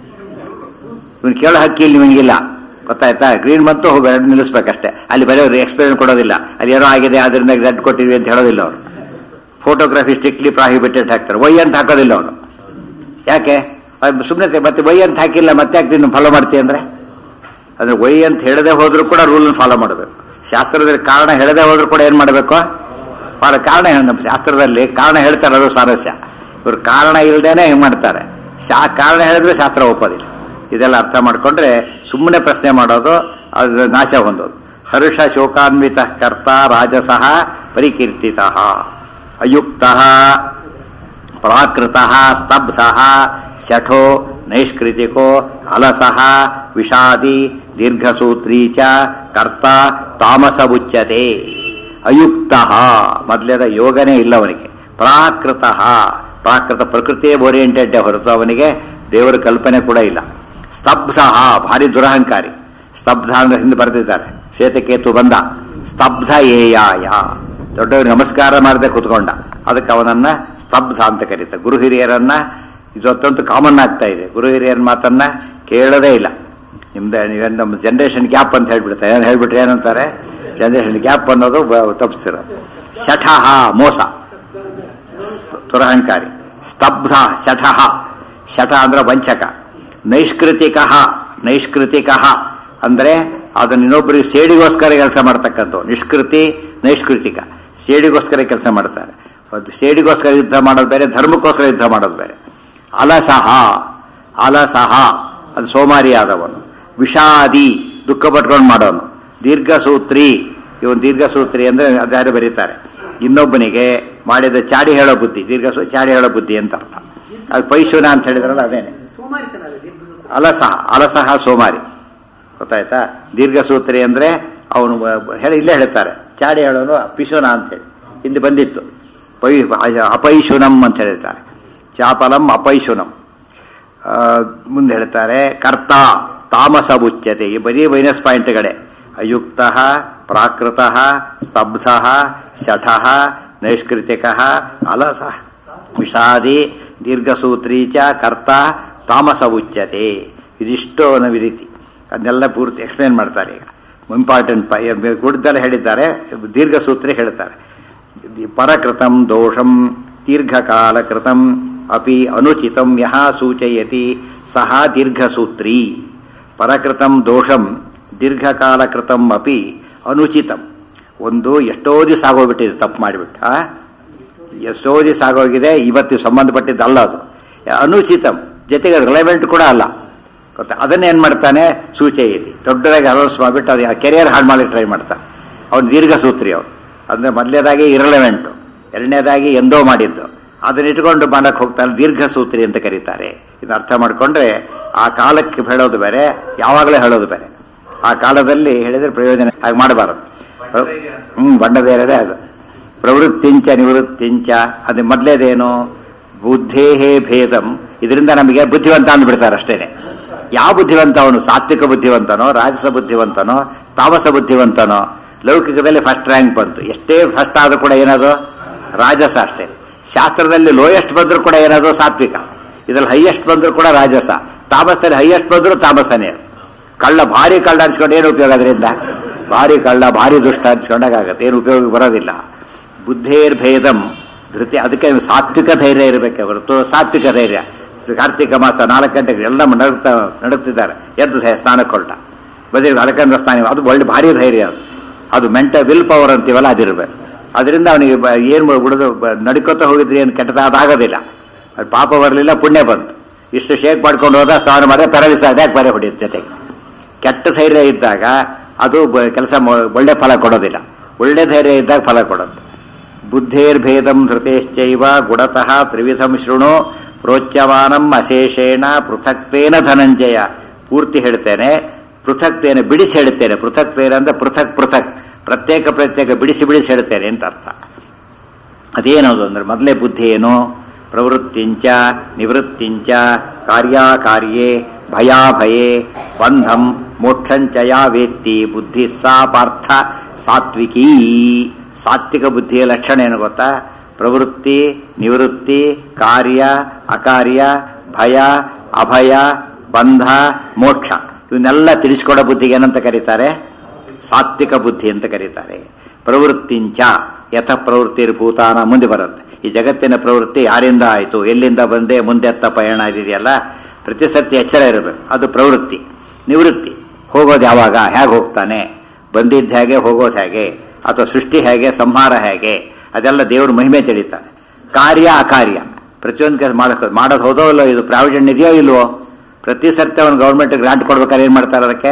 ಇವ್ನು ಕೇಳೋ ಹಕ್ಕಿ ಇಲ್ಲಿ ನಿಮಗಿಲ್ಲ ಗೊತ್ತಾಯ್ತಾ ಗ್ರೀನ್ ಬಂತು ಹೋಗಿ ರೆಡ್ ನಿಲ್ಲಿಸ್ಬೇಕಷ್ಟೇ ಅಲ್ಲಿ ಬರೀ ಎಕ್ಸ್ಪೀರಿಯನ್ಸ್ ಕೊಡೋದಿಲ್ಲ ಅಲ್ಲಿ ಏನೋ ಆಗಿದೆ ಅದರಿಂದ ರೆಡ್ ಕೊಟ್ಟಿದ್ವಿ ಅಂತ ಹೇಳೋದಿಲ್ಲ ಅವರು ಫೋಟೋಗ್ರಫಿ ಸ್ಟ್ರಿಕ್ಟ್ಲಿ ಪ್ರಾಹಿಬಿಟೆಡ್ ಹಾಕ್ತಾರೆ ವೈ ಅಂತ ಹಾಕೋದಿಲ್ಲ ಅವನು ಯಾಕೆ ಸುಮ್ಮನೆ ಮತ್ತೆ ವೈ ಅಂತ ಹಾಕಿಲ್ಲ ಮತ್ತೆ ಯಾಕೆ ನೀನು ಫಾಲೋ ಮಾಡ್ತೀಯ ಅಂದ್ರೆ ಅಂದ್ರೆ ವೈ ಅಂತ ಹೇಳದೆ ಹೋದ್ರೂ ಕೂಡ ರೂಲ್ ಫಾಲೋ ಮಾಡಬೇಕು ಶಾಸ್ತ್ರದಲ್ಲಿ ಕಾರಣ ಹೇಳದೆ ಹೋದ್ರೂ ಕೂಡ ಏನ್ ಮಾಡಬೇಕು ಫಾಲೋ ಕಾರಣ ಹೇಳ- ನಮ್ಮ ಶಾಸ್ತ್ರದಲ್ಲಿ ಕಾರಣ ಹೇಳ್ತಾರೆ ಅದು ಸಾರಸ್ಯ ಇವ್ರು ಕಾರಣ ಇಲ್ದೇನೆ ಹಿಂಗ್ ಮಾಡ್ತಾರೆ ಶಾ ಕಾರಣ ಹೇಳಿದ್ರೆ ಶಾಸ್ತ್ರ ಒಪ್ಪೋದಿಲ್ಲ ಇದೆಲ್ಲ ಅರ್ಥ ಮಾಡ್ಕೊಂಡ್ರೆ ಸುಮ್ಮನೆ ಪ್ರಶ್ನೆ ಮಾಡೋದು ಅದು ನಾಶ ಹೊಂದೋದು ಹರ್ಷ ಶೋಕಾನ್ವಿತ ಕರ್ತ ರಾಜಸಃ ಪರಿಕೀರ್ತಿತ ಅಯುಕ್ತ ಪ್ರಾಕೃತ ಸ್ತಬ್ಧ ಶಠೋ ನೈಷ್ಕೃತಿಕೋ ಅಲಸಃ ವಿಷಾದಿ ದೀರ್ಘಸೂತ್ರೀ ಚ ಕರ್ತ ತಾಮಸ ಉಚ್ಯತೆ ಅಯುಕ್ತ ಮೊದಲೇದ ಯೋಗನೇ ಇಲ್ಲ ಅವನಿಗೆ ಪ್ರಾಕೃತ ಪ್ರಾಕೃತ ಪ್ರಕೃತಿಯೇ ಓರಿಯೆಂಟೆಡ್ ಹೊರತು ಅವನಿಗೆ ದೇವರ ಕಲ್ಪನೆ ಕೂಡ ಇಲ್ಲ ಸ್ತಬ್ಧ ಭಾರಿ ದುರಹಂಕಾರಿ ಸ್ತಬ್ಧ ಅಂದ್ರೆ ಹಿಂದೆ ಬರೆದಿದ್ದಾರೆ ಶ್ವೇತಕೇತು ಬಂದ ಸ್ತಬ್ಧ ಏಯಾಯ ದೊಡ್ಡವರು ನಮಸ್ಕಾರ ಮಾಡದೆ ಕೂತ್ಕೊಂಡ ಅದಕ್ಕೆ ಅವನನ್ನ ಸ್ತಬ್ಧ ಅಂತ ಕರೀತಾರೆ ಗುರು ಹಿರಿಯರನ್ನ ಇದೊತ್ತಂತೂ ಕಾಮನ್ ಆಗ್ತಾ ಇದೆ ಗುರು ಹಿರಿಯರ ಮಾತನ್ನ ಕೇಳೋದೇ ಇಲ್ಲ ನಿಮ್ದು ನೀವೇನು ನಮ್ಮ ಜನ್ರೇಷನ್ ಗ್ಯಾಪ್ ಅಂತ ಹೇಳ್ಬಿಡ್ತಾರೆ ಏನು ಹೇಳ್ಬಿಟ್ರೆ ಏನಂತಾರೆ ಜನ್ರೇಷನ್ ಗ್ಯಾಪ್ ಅನ್ನೋದು ತಪ್ಪಿಸಿರೋದು ಶಠಃ ಮೋಸ ದುರಹಂಕಾರಿ ಸ್ತಬ್ಧ ಶಠಃ ಶಠ ಅಂದ್ರೆ ವಂಚಕ ನೈಷ್ಕೃತಿಕ ನೈಷ್ಕೃತಿಕ ಅಂದ್ರೆ ಅದನ್ನ ಇನ್ನೊಬ್ಬರಿಗೆ ಸೇಡಿಗೋಸ್ಕರ ಕೆಲಸ ಮಾಡ್ತಕ್ಕಂಥ ನಿಷ್ಕೃತಿ ನೈಷ್ಕೃತಿಕ ಸೇಡಿಗೋಸ್ಕರ ಕೆಲಸ ಮಾಡ್ತಾರೆ ಅದು ಸೇಡಿಗೋಸ್ಕರ ಯುದ್ಧ ಮಾಡೋದು ಬೇರೆ ಧರ್ಮಕ್ಕೋಸ್ಕರ ಯುದ್ಧ ಮಾಡೋದು ಬೇರೆ ಅಲಸಹ ಅಲಸಹ ಅದು ಸೋಮಾರಿ ಆದವನು ವಿಷಾದಿ ದುಃಖ ಪಟ್ಕೊಂಡು ಮಾಡೋನು ದೀರ್ಘಸೂತ್ರಿ ಇವನು ದೀರ್ಘಸೂತ್ರಿ ಅಂದ್ರೆ ಅದ್ಯಾರು ಬರೀತಾರೆ ಇನ್ನೊಬ್ಬನಿಗೆ ಮಾಡಿದ ಚಾಡಿ ಹೇಳೋ ಬುದ್ಧಿ ದೀರ್ಘಸೂ ಚಾಡಿ ಹೇಳೋ ಬುದ್ಧಿ ಅಂತ ಅರ್ಥ ಅದು ಪೈಶುನ ಅಂತ ಹೇಳಿದ್ರಲ್ಲ ಅದೇನೆ ಸೋಮಾರಿತನಲ್ಲ ದೀರ್ಘಸೂತ್ರ ಅಲಸಹ ಅಲಸಹ ಸೋಮಾರಿ ಗೊತ್ತಾಯ್ತಾ ದೀರ್ಘಸೂತ್ರಿ ಅಂದ್ರೆ ಅವನು ಹೇಳಿ ಇಲ್ಲೇ ಹೇಳ್ತಾರೆ ಚಾಡಿ ಹೇಳೋನು ಪಿಶುನ ಅಂತೇಳಿ ಹಿಂದೆ ಬಂದಿತ್ತು ಪೈ ಅಪೈಶುನಂ ಅಂತ ಹೇಳಿರ್ತಾರೆ ಚಾಪಲಂ ಅಪೈಶುನಂ ಆ, ಮುಂದೆ ಹೇಳ್ತಾರೆ ಕರ್ತ ತಾಮಸ ಉಚ್ಯತೆ ಈ ಬರೀ ಮೈನಸ್ ಪಾಯಿಂಟ್ಗಳೇ ಅಯುಕ್ತ ಪ್ರಾಕೃತ ಸ್ತಬ್ಧ ಶಠ ನೈಷ್ಕೃತಿಕ ಅಲಸ ವಿಷಾದಿ ದೀರ್ಘಸೂತ್ರೀ ಚ ಕರ್ತ ತಾಮಸ ಉಚ್ಯತೆ ಇದಿಷ್ಟು ನವಿ ರೀತಿ ಅದನ್ನೆಲ್ಲ ಪೂರ್ತಿ ಎಕ್ಸ್ಪ್ಲೇನ್ ಮಾಡ್ತಾರೆ ಈಗ ಇಂಪಾರ್ಟೆಂಟ್ ಗುಡ್ದಲ್ಲ ಹೇಳಿದ್ದಾರೆ ದೀರ್ಘಸೂತ್ರಿ ಹೇಳ್ತಾರೆ ಪರಕೃತಂ ದೋಷಂ ದೀರ್ಘಕಾಲಕೃತಂ ಅಪಿ ಅನುಚಿತಂ ಯಹ ಸೂಚಯತಿ ಸಹ ದೀರ್ಘಸೂತ್ರೀ ಪರಕೃತಂ ದೋಷಂ ದೀರ್ಘಕಾಲಕೃತಂ ಅಪಿ ಅನುಚಿತಂ ಒಂದು ಎಷ್ಟೋ ದಿವಸ ಆಗೋಗ್ಬಿಟ್ಟಿದೆ ತಪ್ಪು ಮಾಡಿಬಿಟ್ಟು ಆ ಎಷ್ಟೋ ದಿವಸ ಆಗೋಗಿದೆ ಇವತ್ತು ಸಂಬಂಧಪಟ್ಟಿದ್ದಲ್ಲ ಅದು ಅನುಚಿತಂ ಜೊತೆಗೆ ರಿಲೆವೆಂಟ್ ಕೂಡ ಅಲ್ಲ ಗೊತ್ತಾ ಅದನ್ನೇನು ಮಾಡ್ತಾನೆ ಸೂಚಯತಿ ದೊಡ್ಡದಾಗಿ ಅನೌನ್ಸ್ ಮಾಡಿಬಿಟ್ಟು ಅದು ಕೆರಿಯರ್ ಹಾಳು ಮಾಡಲಿಕ್ಕೆ ಟ್ರೈ ಮಾಡ್ತಾನೆ ಅವ್ನು ದೀರ್ಘಸೂತ್ರಿ ಅವನು ಅಂದರೆ ಮೊದಲನೇದಾಗಿ ಇರಲೆವೆಂಟು ಎರಡನೇದಾಗಿ ಎಂದೋ ಮಾಡಿದ್ದು ಅದನ್ನ ಇಟ್ಕೊಂಡು ಮಾಡಕ್ಕೆ ಹೋಗ್ತಾನೆ ದೀರ್ಘಸೂತ್ರಿ ಅಂತ ಕರೀತಾರೆ ಇದನ್ನ ಅರ್ಥ ಮಾಡಿಕೊಂಡ್ರೆ ಆ ಕಾಲಕ್ಕೆ ಹೇಳೋದು ಬೇರೆ ಯಾವಾಗಲೇ ಹೇಳೋದು ಬೇರೆ ಆ ಕಾಲದಲ್ಲಿ ಹೇಳಿದ್ರೆ ಪ್ರಯೋಜನ ಹಾಗೆ ಮಾಡಬಾರದು ಹ್ಞೂ ಬಂಡದೇರದೇ ಅದು ಪ್ರವೃತ್ತಿಂಚ ನಿವೃತ್ತಿಂಚ ಅದು ಮೊದಲೇದೇನು ಬುದ್ಧೇಹೇ ಭೇದಂ ಇದರಿಂದ ನಮಗೆ ಬುದ್ಧಿವಂತ ಅಂದ್ಬಿಡ್ತಾರೆ ಅಷ್ಟೇನೆ ಯಾವ ಬುದ್ಧಿವಂತ ಅವನು ಸಾತ್ವಿಕ ಬುದ್ಧಿವಂತನೋ ರಾಜಸ ಬುದ್ಧಿವಂತನೋ ತಾಮಸ ಬುದ್ಧಿವಂತನೋ ಲೌಕಿಕದಲ್ಲಿ ಫಸ್ಟ್ ರ್ಯಾಂಕ್ ಬಂತು ಎಷ್ಟೇ ಫಸ್ಟ್ ಆದ್ರೂ ಕೂಡ ಏನದು ರಾಜಸ ಅಷ್ಟೇ ಶಾಸ್ತ್ರದಲ್ಲಿ ಲೋಯೆಸ್ಟ್ ಬಂದರೂ ಕೂಡ ಏನದು ಸಾತ್ವಿಕ ಇದ್ರಲ್ಲಿ ಹೈಯೆಸ್ಟ್ ಬಂದರೂ ಕೂಡ ರಾಜಸ ತಾಮಸದಲ್ಲಿ ಹೈಯೆಸ್ಟ್ ಬಂದರೂ ತಾಮಸನೇ ಅದು. ಕಳ್ಳ ಭಾರಿ ಕಳ್ಳ ಅನ್ಸ್ಕೊಂಡು ಏನು ಉಪಯೋಗ ಅದರಿಂದ ಭಾರಿ ಕಳ್ಳ ಭಾರಿ ದುಷ್ಟ ಅನ್ಸ್ಕೊಂಡಾಗತ್ತೆ ಏನು ಉಪಯೋಗ ಬರೋದಿಲ್ಲ ಬುದ್ಧೇರ್ಭೇದಂ ಧೃತಿ ಅದಕ್ಕೆ ಸಾತ್ವಿಕ ಧೈರ್ಯ ಇರಬೇಕೆ ಹೊರತು ಸಾತ್ವಿಕ ಧೈರ್ಯ ಕಾರ್ತಿಕ ಮಾಸ ನಾಲ್ಕು ಗಂಟೆಗೆ ಎಲ್ಲ ನಡುತ್ತಾ ನಡುತ್ತಿದ್ದಾರೆ ಎದ್ದು ಧೈ- ಸ್ನಾನಕ್ಕೆ ಹೊರಟ ಬದಿ ಅಲಕಂದ್ರ ಸ್ನಾನ ಅದು ಒಳ್ಳೆ ಭಾರಿ ಧೈರ್ಯ ಅದು ಅದು ಮೆಂಟಲ್ ವಿಲ್ ಪವರ್ ಅಂತೀವಲ್ಲ ಅದಿರಬೇಕು ಅದರಿಂದ ಅವನಿಗೆ ಏನು ಬಿಡೋದು ನಡ್ಕೋತ ಹೋಗಿದ್ರೆ ಏನು ಕೆಟ್ಟದ ಅದಾಗೋದಿಲ್ಲ ಅದು ಪಾಪ ಬರಲಿಲ್ಲ ಪುಣ್ಯ ಬಂತು ಇಷ್ಟು ಶೇಕ್ ಮಾಡ್ಕೊಂಡು ಹೋದ ಸ್ನಾನ ಮಾಡಿದ್ರೆ ಪೆರಲಿಸ ಯಾಕೆ ಬರೆ ಹೊಡೆಯುತ್ತೆ ಜೊತೆಗೆ ಕೆಟ್ಟ ಧೈರ್ಯ ಇದ್ದಾಗ ಅದು ಕೆಲಸ ಒಳ್ಳೆ ಫಲ ಕೊಡೋದಿಲ್ಲ ಒಳ್ಳೆ ಧೈರ್ಯ ಇದ್ದಾಗ ಫಲ ಕೊಡುತ್ತೆ ಬುದ್ಧೇರ್ಭೇದಂ ಧೃತೇಶ್ಚೈವ ಗುಣತಃ ತ್ರಿವಿಧಂ ಶೃಣು ಪ್ರೋಚ್ಯಮಾನಂ ಅಶೇಷೇಣ ಪೃಥಕ್ತೇನ ಧನಂಜಯ ಪೂರ್ತಿ ಹೇಳ್ತೇನೆ ಪೃಥಕ್ತೇನೆ ಬಿಡಿಸಿ ಹೇಳ್ತೇನೆ ಪೃಥಕ್ತೇನ ಅಂದ್ರೆ ಪೃಥಕ್ ಪೃಥಕ್ ಪ್ರತ್ಯೇಕ ಪ್ರತ್ಯೇಕ ಬಿಡಿಸಿ ಬಿಡಿಸಿ ಹೇಳ್ತೇನೆ ಅಂತ ಅರ್ಥ ಅದೇನದು ಅಂದ್ರೆ ಮೊದಲೇ ಬುದ್ಧಿ ಏನು ಪ್ರವೃತ್ತಿಂಚ ನಿವೃತ್ತಿಂಚ ಕಾರ್ಯಾಕಾರ್ಯೇ ಭಯಾಭಯೇ ಬಂಧಂ ಮೋಕ್ಷಂಚ ಯಾ ವೇತ್ತಿ ಬುದ್ಧಿ ಸಾ ಪಾರ್ಥ ಸಾತ್ವಿಕೀ ಸಾತ್ವಿಕ ಬುದ್ಧಿಯ ಲಕ್ಷಣ ಏನು ಗೊತ್ತಾ ಪ್ರವೃತ್ತಿ ನಿವೃತ್ತಿ ಕಾರ್ಯ ಅಕಾರ್ಯ ಭಯ ಅಭಯ ಬಂಧ ಮೋಕ್ಷ ಇವನ್ನೆಲ್ಲ ತಿಳಿಸ್ಕೊಡೋ ಬುದ್ಧಿಗೆ ಏನಂತ ಕರೀತಾರೆ ಸಾತ್ವಿಕ ಬುದ್ಧಿ ಅಂತ ಕರೀತಾರೆ ಪ್ರವೃತ್ತಿಂಚ ಯಥ ಪ್ರವೃತ್ತಿರ್ಭೂತಾನ ಮುಂದೆ ಬರುತ್ತೆ ಈ ಜಗತ್ತಿನ ಪ್ರವೃತ್ತಿ ಯಾರಿಂದ ಆಯಿತು ಎಲ್ಲಿಂದ ಬಂದೆ ಮುಂದೆ ಎತ್ತ ಪಯಣ ಇದೆಯಲ್ಲ ಪ್ರತಿ ಸತ್ಯ ಎಚ್ಚರ ಇರಬೇಕು ಅದು ಪ್ರವೃತ್ತಿ ನಿವೃತ್ತಿ ಹೋಗೋದು ಯಾವಾಗ ಹೇಗೆ ಹೋಗ್ತಾನೆ ಬಂದಿದ್ದ ಹೇಗೆ ಹೋಗೋದು ಹೇಗೆ ಅಥವಾ ಸೃಷ್ಟಿ ಹೇಗೆ ಸಂಹಾರ ಹೇಗೆ ಅದೆಲ್ಲ ದೇವ್ರ ಮಹಿಮೆ ತಿಳಿತಾರೆ ಕಾರ್ಯ ಅಕಾರ್ಯ ಪ್ರತಿಯೊಂದು ಕೆಲಸ ಮಾಡಕ್ ಮಾಡೋದು ಹೋದೋ ಇಲ್ಲೋ ಇದು ಪ್ರಾವಿಷನ್ ಇದೆಯೋ ಇಲ್ವೋ ಪ್ರತಿ ಸರ್ತಿ ಅವನು ಗೌರ್ಮೆಂಟ್ ಗ್ರಾಂಟ್ ಕೊಡ್ಬೇಕಾದ್ರೆ ಏನು ಮಾಡ್ತಾರೆ ಅದಕ್ಕೆ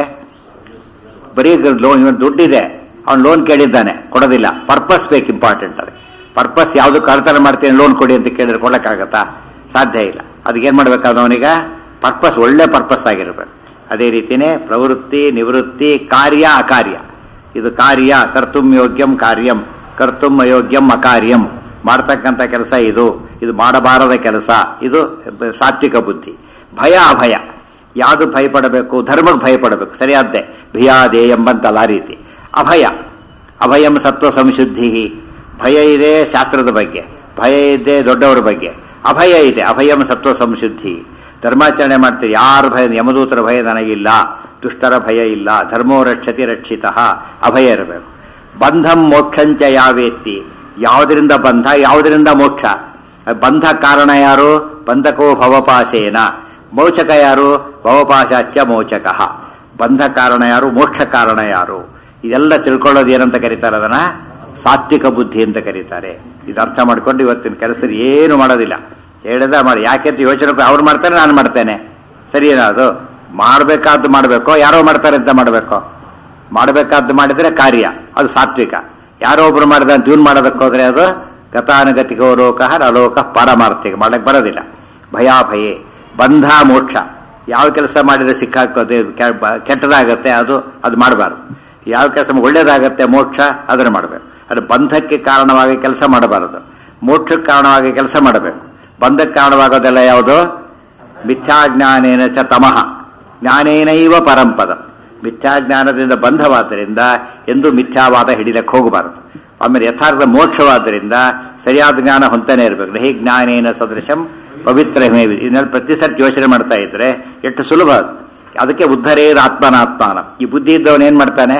ಬರೀ ಲೋನ್ ಇವನು ದುಡ್ಡಿದೆ ಅವ್ನು ಲೋನ್ ಕೇಳಿದ್ದಾನೆ ಕೊಡೋದಿಲ್ಲ ಪರ್ಪಸ್ ಬೇಕು ಇಂಪಾರ್ಟೆಂಟ್ ಅದಕ್ಕೆ ಪರ್ಪಸ್ ಯಾವುದು ಕಳ್ತನ ಮಾಡ್ತೀನಿ ಲೋನ್ ಕೊಡಿ ಅಂತ ಕೇಳಿದ್ರೆ ಕೊಡೋಕ್ಕಾಗತ್ತಾ ಸಾಧ್ಯ ಇಲ್ಲ ಅದಕ್ಕೇನು ಮಾಡ್ಬೇಕಾದ ಅವನಿಗ ಪರ್ಪಸ್ ಒಳ್ಳೆ ಪರ್ಪಸ್ ಆಗಿರ್ಬೇಕು ಅದೇ ರೀತಿನೇ ಪ್ರವೃತ್ತಿ ನಿವೃತ್ತಿ ಕಾರ್ಯ ಅಕಾರ್ಯ ಇದು ಕಾರ್ಯ ಕರ್ತುಂ ಯೋಗ್ಯಂ ಕಾರ್ಯಂ ಕರ್ತುಂ ಅಯೋಗ್ಯಂ ಅಕಾರ್ಯಂ ಮಾಡ್ತಕ್ಕಂಥ ಕೆಲಸ ಇದು ಇದು ಮಾಡಬಾರದ ಕೆಲಸ ಇದು ಸಾತ್ವಿಕ ಬುದ್ಧಿ ಭಯ ಅಭಯ ಯಾವುದು ಭಯಪಡಬೇಕು ಧರ್ಮಕ್ಕೆ ಭಯಪಡಬೇಕು ಸರಿಯಾದ್ದೆ ಭಿಯಾದೆ ಎಂಬಂತಲ್ಲ ಆ ರೀತಿ ಅಭಯ ಅಭಯಂ ಸತ್ವ ಸಂಶುದ್ಧಿ ಭಯ ಇದೆ ಶಾಸ್ತ್ರದ ಬಗ್ಗೆ ಭಯ ಇದೆ ದೊಡ್ಡವರ ಬಗ್ಗೆ ಅಭಯ ಇದೆ ಅಭಯಂ ಸತ್ವ ಸಂಶುದ್ಧಿ ಧರ್ಮಾಚರಣೆ ಮಾಡ್ತೀರಿ ಯಾರ ಭಯ ಯಮದೂತರ ಭಯ ನನಗಿಲ್ಲ ದುಷ್ಟರ ಭಯ ಇಲ್ಲ ಧರ್ಮೋ ರಕ್ಷತಿ ರಕ್ಷಿತ ಅಭಯ ಇರಬೇಕು ಬಂಧಂ ಮೋಕ್ಷಂಚ ಯಾವೇತ್ತಿ ಯಾವುದರಿಂದ ಬಂಧ ಯಾವುದರಿಂದ ಮೋಕ್ಷ ಬಂಧ ಕಾರಣ ಯಾರು ಬಂಧಕೋ ಭವಪಾಶೇನ ಮೋಚಕ ಯಾರು ಭವಪಾಶಾಚ್ಯ ಮೋಚಕ ಬಂಧ ಕಾರಣ ಯಾರು ಮೋಕ್ಷ ಕಾರಣ ಯಾರು ಇದೆಲ್ಲ ತಿಳ್ಕೊಳ್ಳೋದು ಏನಂತ ಕರೀತಾರೆ ಅದನ್ನ ಸಾತ್ವಿಕ ಬುದ್ಧಿ ಅಂತ ಕರೀತಾರೆ ಇದು ಅರ್ಥ ಮಾಡ್ಕೊಂಡು ಇವತ್ತಿನ ಕೆಲಸದಲ್ಲಿ ಏನು ಮಾಡೋದಿಲ್ಲ ಹೇಳಿದ ಮಾಡಿ ಯಾಕೆ ಅಂತ ಯೋಚನೆ ಅವ್ರು ಮಾಡ್ತಾರೆ ನಾನು ಮಾಡ್ತೇನೆ ಸರಿ ಅದು ಮಾಡಬೇಕಾದ್ದು ಮಾಡಬೇಕು ಯಾರೋ ಮಾಡ್ತಾರೆ ಅಂತ ಮಾಡಬೇಕು ಮಾಡಬೇಕಾದ್ದು ಮಾಡಿದ್ರೆ ಕಾರ್ಯ ಅದು ಸಾತ್ವಿಕ ಯಾರೋ ಒಬ್ರು ಮಾಡಿದ ಅಂತ ಇವ್ನು ಮಾಡೋದಕ್ಕೆ ಹೋದ್ರೆ ಅದು ಗತಾನುಗತಿಕೋ ಲೋಕ ಅಲೋಕ ಪಾರಮಾರ್ಥಿಕ ಮಾಡಕ್ ಬರೋದಿಲ್ಲ ಭಯಾಭಯೇ ಬಂಧ ಮೋಕ್ಷ ಯಾವ ಕೆಲಸ ಮಾಡಿದ್ರೆ ಸಿಕ್ಕಾಕೋದೆ ಕೆಟ್ಟದಾಗತ್ತೆ ಅದು ಅದು ಮಾಡಬಾರ್ದು ಯಾವ ಕೆಲಸ ಒಳ್ಳೇದಾಗತ್ತೆ ಮೋಕ್ಷ ಅದನ್ನು ಮಾಡಬೇಕು ಅದು ಬಂಧಕ್ಕೆ ಕಾರಣವಾಗಿ ಕೆಲಸ ಮಾಡಬಾರದು ಮೋಕ್ಷಕ್ಕೆ ಕಾರಣವಾಗಿ ಕೆಲಸ ಮಾಡಬೇಕು ಬಂಧಕ್ಕೆ ಕಾರಣವಾಗೋದೆಲ್ಲ ಯಾವುದು ಮಿಥ್ಯಾಜ್ಞಾನೇನ ಚ ತಮಃ ಜ್ಞಾನೇನೈವ ಪರಂಪದ ಮಿಥ್ಯಾಜ್ಞಾನದಿಂದ ಬಂಧವಾದ್ದರಿಂದ ಎಂದು ಮಿಥ್ಯಾವಾದ ಹಿಡಿಲಕ್ಕೆ ಹೋಗಬಾರದು ಆಮೇಲೆ ಯಥಾರ್ಥ ಮೋಕ್ಷವಾದ್ದರಿಂದ ಸರಿಯಾದ ಜ್ಞಾನ ಹೊಂತಾನೆ ಇರಬೇಕು ನಹಿ ಜ್ಞಾನೇನ ಸದೃಶಂ ಪವಿತ್ರ ಹಿಮೇವಿ ಇದನ್ನೆಲ್ಲ ಪ್ರತಿ ಸರ್ತಿ ಯೋಚನೆ ಮಾಡ್ತಾ ಇದ್ರೆ ಎಷ್ಟು ಸುಲಭ ಅದು. ಅದಕ್ಕೆ ಉದ್ಧರೇದ ಆತ್ಮನಾತ್ಮಾನ ಈ ಬುದ್ಧಿ ಇದ್ದವನು ಏನ್ ಮಾಡ್ತಾನೆ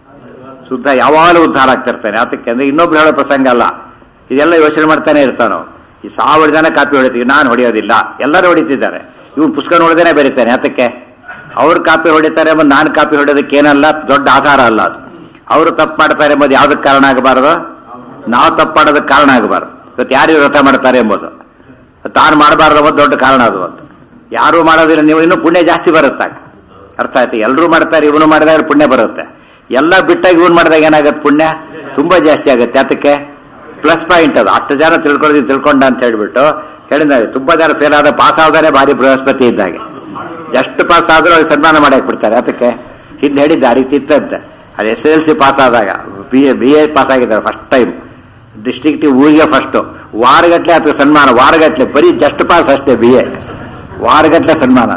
ಶುದ್ಧ ಯಾವಾಗಲೂ ಉದ್ಧಾರ ಆಗ್ತಿರ್ತಾನೆ ಅದಕ್ಕೆ ಅಂದ್ರೆ ಇನ್ನೊಬ್ರು ಹೇಳೋ ಪ್ರಸಂಗ ಅಲ್ಲ ಇದೆಲ್ಲ ಯೋಚನೆ ಮಾಡ್ತಾನೆ ಇರ್ತಾನೋ ಈ ಸಾವಿರ ಜನ ಕಾಪಿ ಹೊಡಿತೀವಿ ನಾನು ಹೊಡೆಯೋದಿಲ್ಲ ಎಲ್ಲರೂ ಹೊಡಿತಿದ್ದಾರೆ ಇವನು ಪುಸ್ತಕ ನೋಡಿದೇನೆ ಬೆರಿತಾನೆ ಅದಕ್ಕೆ ಅವ್ರು ಕಾಪಿ ಹೊಡಿತಾರೆ ಎಂಬುದು ನಾನು ಕಾಪಿ ಹೊಡೆಯೋದಕ್ಕೆ ಏನಲ್ಲ ದೊಡ್ಡ ಆಧಾರ ಅಲ್ಲ ಅದು ಅವರು ತಪ್ಪು ಮಾಡ್ತಾರೆ ಎಂಬುದು ಯಾವ್ದಕ್ಕೆ ಕಾರಣ ಆಗಬಾರದು ನಾವು ತಪ್ಪು ಮಾಡೋದಕ್ಕೆ ಕಾರಣ ಆಗಬಾರ್ದು ಇವತ್ತು ಯಾರು ವ್ರತ ಮಾಡ್ತಾರೆ ಎಂಬುದು ತಾನು ಮಾಡಬಾರ್ದು ಅನ್ನೋದು ದೊಡ್ಡ ಕಾರಣ ಅದು ಅಂತ ಯಾರು ಮಾಡೋದಿಲ್ಲ ನೀವು ಇನ್ನೂ ಪುಣ್ಯ ಜಾಸ್ತಿ ಬರುತ್ತಾಗ ಅರ್ಥ ಆಯ್ತು ಎಲ್ಲರೂ ಮಾಡ್ತಾರೆ ಇವನು ಮಾಡಿದಾಗ ಪುಣ್ಯ ಬರುತ್ತೆ ಎಲ್ಲ ಬಿಟ್ಟಾಗ ಇವನು ಮಾಡಿದಾಗ ಏನಾಗುತ್ತೆ ಪುಣ್ಯ ತುಂಬಾ ಜಾಸ್ತಿ ಆಗುತ್ತೆ ಅದಕ್ಕೆ ಪ್ಲಸ್ ಪಾಯಿಂಟ್ ಅದು ಅಷ್ಟು ಜನ ತಿಳ್ಕೊಳ್ಳೋದು ತಿಳ್ಕೊಂಡ ಅಂತ ಹೇಳ್ಬಿಟ್ಟು ಹೇಳಿದ ತುಂಬಾ ಜನ ಫೇಲ್ ಆದ ಪಾಸ್ ಆದಾನೆ ಭಾರಿ ಬೃಹಸ್ಪತಿ ಇದ್ದಾಗೆ ಜಸ್ಟ್ ಪಾಸ್ ಆದ್ರೂ ಅವ್ರಿಗೆ ಸನ್ಮಾನ ಮಾಡಕ್ ಬಿಡ್ತಾರೆ ಅದಕ್ಕೆ ಹಿಂದೆ ಹೇಳಿದ್ದೆ ಆ ರೀತಿ ಇತ್ತಂತೆ ಅದು ಎಸ್ ಎಲ್ ಸಿ ಪಾಸ್ ಆದಾಗ B A B A pass ಆಗಿದ್ದಾರೆ ಫಸ್ಟ್ ಟೈಮ್ ಡಿಸ್ಟ್ರಿಕ್ಟ್ ಊರಿಗೆ ಫಸ್ಟು ವಾರಗಟ್ಲೆ ಅಥವಾ ಸನ್ಮಾನ ವಾರಗಟ್ಲೆ ಬರೀ ಜಸ್ಟ್ ಪಾಸ್ ಅಷ್ಟೇ ಬಿ ಎ ವಾರಗಟ್ಲೆ ಸನ್ಮಾನ ಅಂತ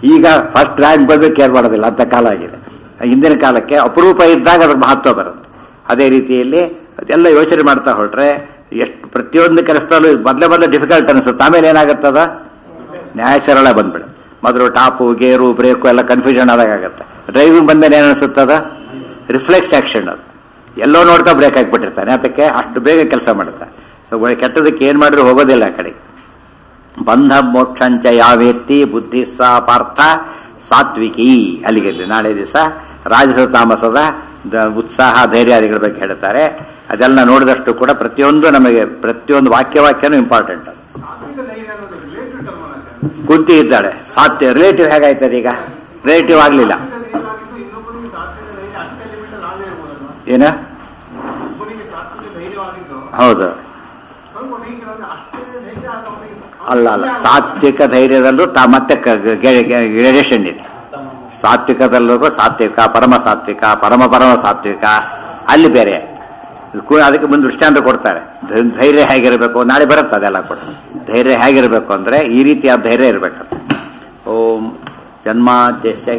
ಈಗ ಫಸ್ಟ್ ರ್ಯಾಂಕ್ ಬಂದು ಕೇರ್ ಮಾಡೋದಿಲ್ಲ ಅಂತ ಕಾಲ ಆಗಿದೆ ಹಿಂದಿನ ಕಾಲಕ್ಕೆ ಅಪರೂಪ ಇದ್ದಾಗ ಅದ್ರ ಮಹತ್ವ ಬರುತ್ತೆ ಅದೇ ರೀತಿಯಲ್ಲಿ ಅದೆಲ್ಲ ಯೋಚನೆ ಮಾಡ್ತಾ ಹೊರಟ್ರೆ ಎಷ್ಟು ಪ್ರತಿಯೊಂದು ಕೆಲಸದಲ್ಲೂ ಮೊದಲೇ ಮೊದಲು ಡಿಫಿಕಲ್ಟ್ ಅನಿಸುತ್ತೆ ಆಮೇಲೆ ಏನಾಗುತ್ತದ ನ್ಯಾಚುರಲ್ ಆಗಿ ಬಂದ್ಬಿಡುತ್ತೆ ಮೊದಲು ಟಾಪು ಗೇರು ಬ್ರೇಕು ಎಲ್ಲ ಕನ್ಫ್ಯೂಷನ್ ಆದಾಗತ್ತೆ ಡ್ರೈವಿಂಗ್ ಬಂದ್ಮೇಲೆ ಏನು ಅನಿಸುತ್ತದ ರಿಫ್ಲೆಕ್ಸ್ ಆಕ್ಷನ್ ಅದು ಎಲ್ಲೋ ನೋಡ್ತಾ ಬ್ರೇಕ್ ಹಾಕ್ಬಿಟ್ಟಿರ್ತಾನೆ ಅದಕ್ಕೆ ಅಷ್ಟು ಬೇಗ ಕೆಲಸ ಮಾಡುತ್ತೆ ಸೊ ಕೆಟ್ಟದಕ್ಕೆ ಏನು ಮಾಡಿದ್ರು ಹೋಗೋದಿಲ್ಲ ಆ ಕಡೆ ಬಂಧ ಮೋಕ್ಷಂಚ ಯಾವೇತ್ತಿ ಬುದ್ಧಿ ಸಾ ಪಾರ್ಥ ಸಾತ್ವಿಕಿ ಅಲ್ಲಿಗೆ ನಾಳೆ ದಿವಸ ರಾಜಸ ತಾಮಸದ ದ- ಉತ್ಸಾಹ ಧೈರ್ಯಾದಿಗಳ ಬಗ್ಗೆ ಹೇಳ್ತಾರೆ ಅದೆಲ್ಲ ನೋಡಿದಷ್ಟು ಕೂಡ ಪ್ರತಿಯೊಂದು ನಮಗೆ ಪ್ರತಿಯೊಂದು ವಾಕ್ಯ ವಾಕ್ಯನೂ ಇಂಪಾರ್ಟೆಂಟ್ ಅದು ಸಾತ್ವಿಕ ಧೈರ್ಯ ಅನ್ನೋದು ರಿಲೇಟಿವ್ ಟರ್ಮ್ ಅಲ್ಲ ಕುಂತಿ ಇದ್ದಾಳೆ ಸಾತ್ಯ ರಿಲೇಟಿವ್ ಹೇಗಾಯ್ತದೆ ಈಗ ರಿಲೇಟಿವ್ ಆಗಲಿಲ್ಲ ಸಾತ್ವಿಕ ಧೈರ್ಯವಾಗಿದ್ದು ಇನ್ನೊಬ್ಬನಿಗೆ ಸಾತ್ವಿಕ ಧೈರ್ಯ ಅಷ್ಟೇ ಲಿಮಿಟ್ ಅಲ್ಲಿ ಆಗದೇ ಇರ್ಬೋದಲ್ವಾ ಏನ ಒಬ್ಬನಿಗೆ ಸಾತ್ವಿಕ ಧೈರ್ಯವಾಗಿದ್ದು ಹೌದು ಸ್ವಲ್ಪ ವೀಕ್ ಇರೋದು ಅಷ್ಟೇ ಧೈರ್ಯ ಆಗ ಅವನಿಗೆ ಸಾ- ಅಲ್ಲ ಅಲ್ಲ ಸಾತ್ವಿಕ ಧೈರ್ಯದಲ್ಲೂ ತಾ ಮತ್ತೆ ಗ್ರೇಡೇಷನ್ ಇದೆ ಸಾತ್ವಿಕದಲ್ಲೂ ಸಾತ್ವಿಕ ಪರಮ ಸಾತ್ವಿಕ ಪರಮ ಪರಮ ಸಾತ್ವಿಕ ಅಲ್ಲಿ ಬೇರೆ ಕು- ಅದಕ್ಕೆ ಮುಂದೆ ದೃಷ್ಟಾಂತ ಕೊಡ್ತಾರೆ ಧೈ- ಧೈರ್ಯ ಹೇಗಿರಬೇಕು ನಾಳೆ ಬರುತ್ತೆ ಅದೆಲ್ಲ ಕೂಡ ಧೈರ್ಯ ಹೇಗಿರಬೇಕು ಅಂದ್ರೆ ಈ ರೀತಿಯ ಧೈರ್ಯ ಇರಬೇಕು ಓಂ ಜನ್ಮಾದ್ಯಸ್ಯ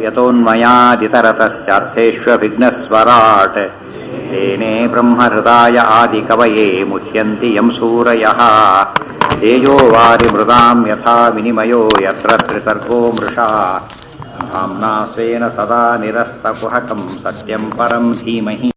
ಯಥೋನ್ಮಯಾದಿತರತಶ್ಚಾರ್ಥೇಷ್ವಭಿಘ್ನಸ್ವರಾಟ್ ತೇನೇ ಬ್ರಹ್ಮಹೃದಾಯ ಆದಿ ಕವಯೇ ಮುಹ್ಯಂತಿ ಯಂ ಸೂರಯಃ ತೇಜೋ ವಾರಿ ಮೃದಾಂ ಯಥಾ ವಿನಿಮಯೋ ಯತ್ರ ತ್ರಿಸರ್ಗೋ ಮೃಷಾ ಧಾಮ್ನಾ ಸ್ವೇನ ಸದಾ ನಿರಸ್ತಕುಹಕಂ ಸತ್ಯಂ ಪರಂ ಧೀಮಹಿ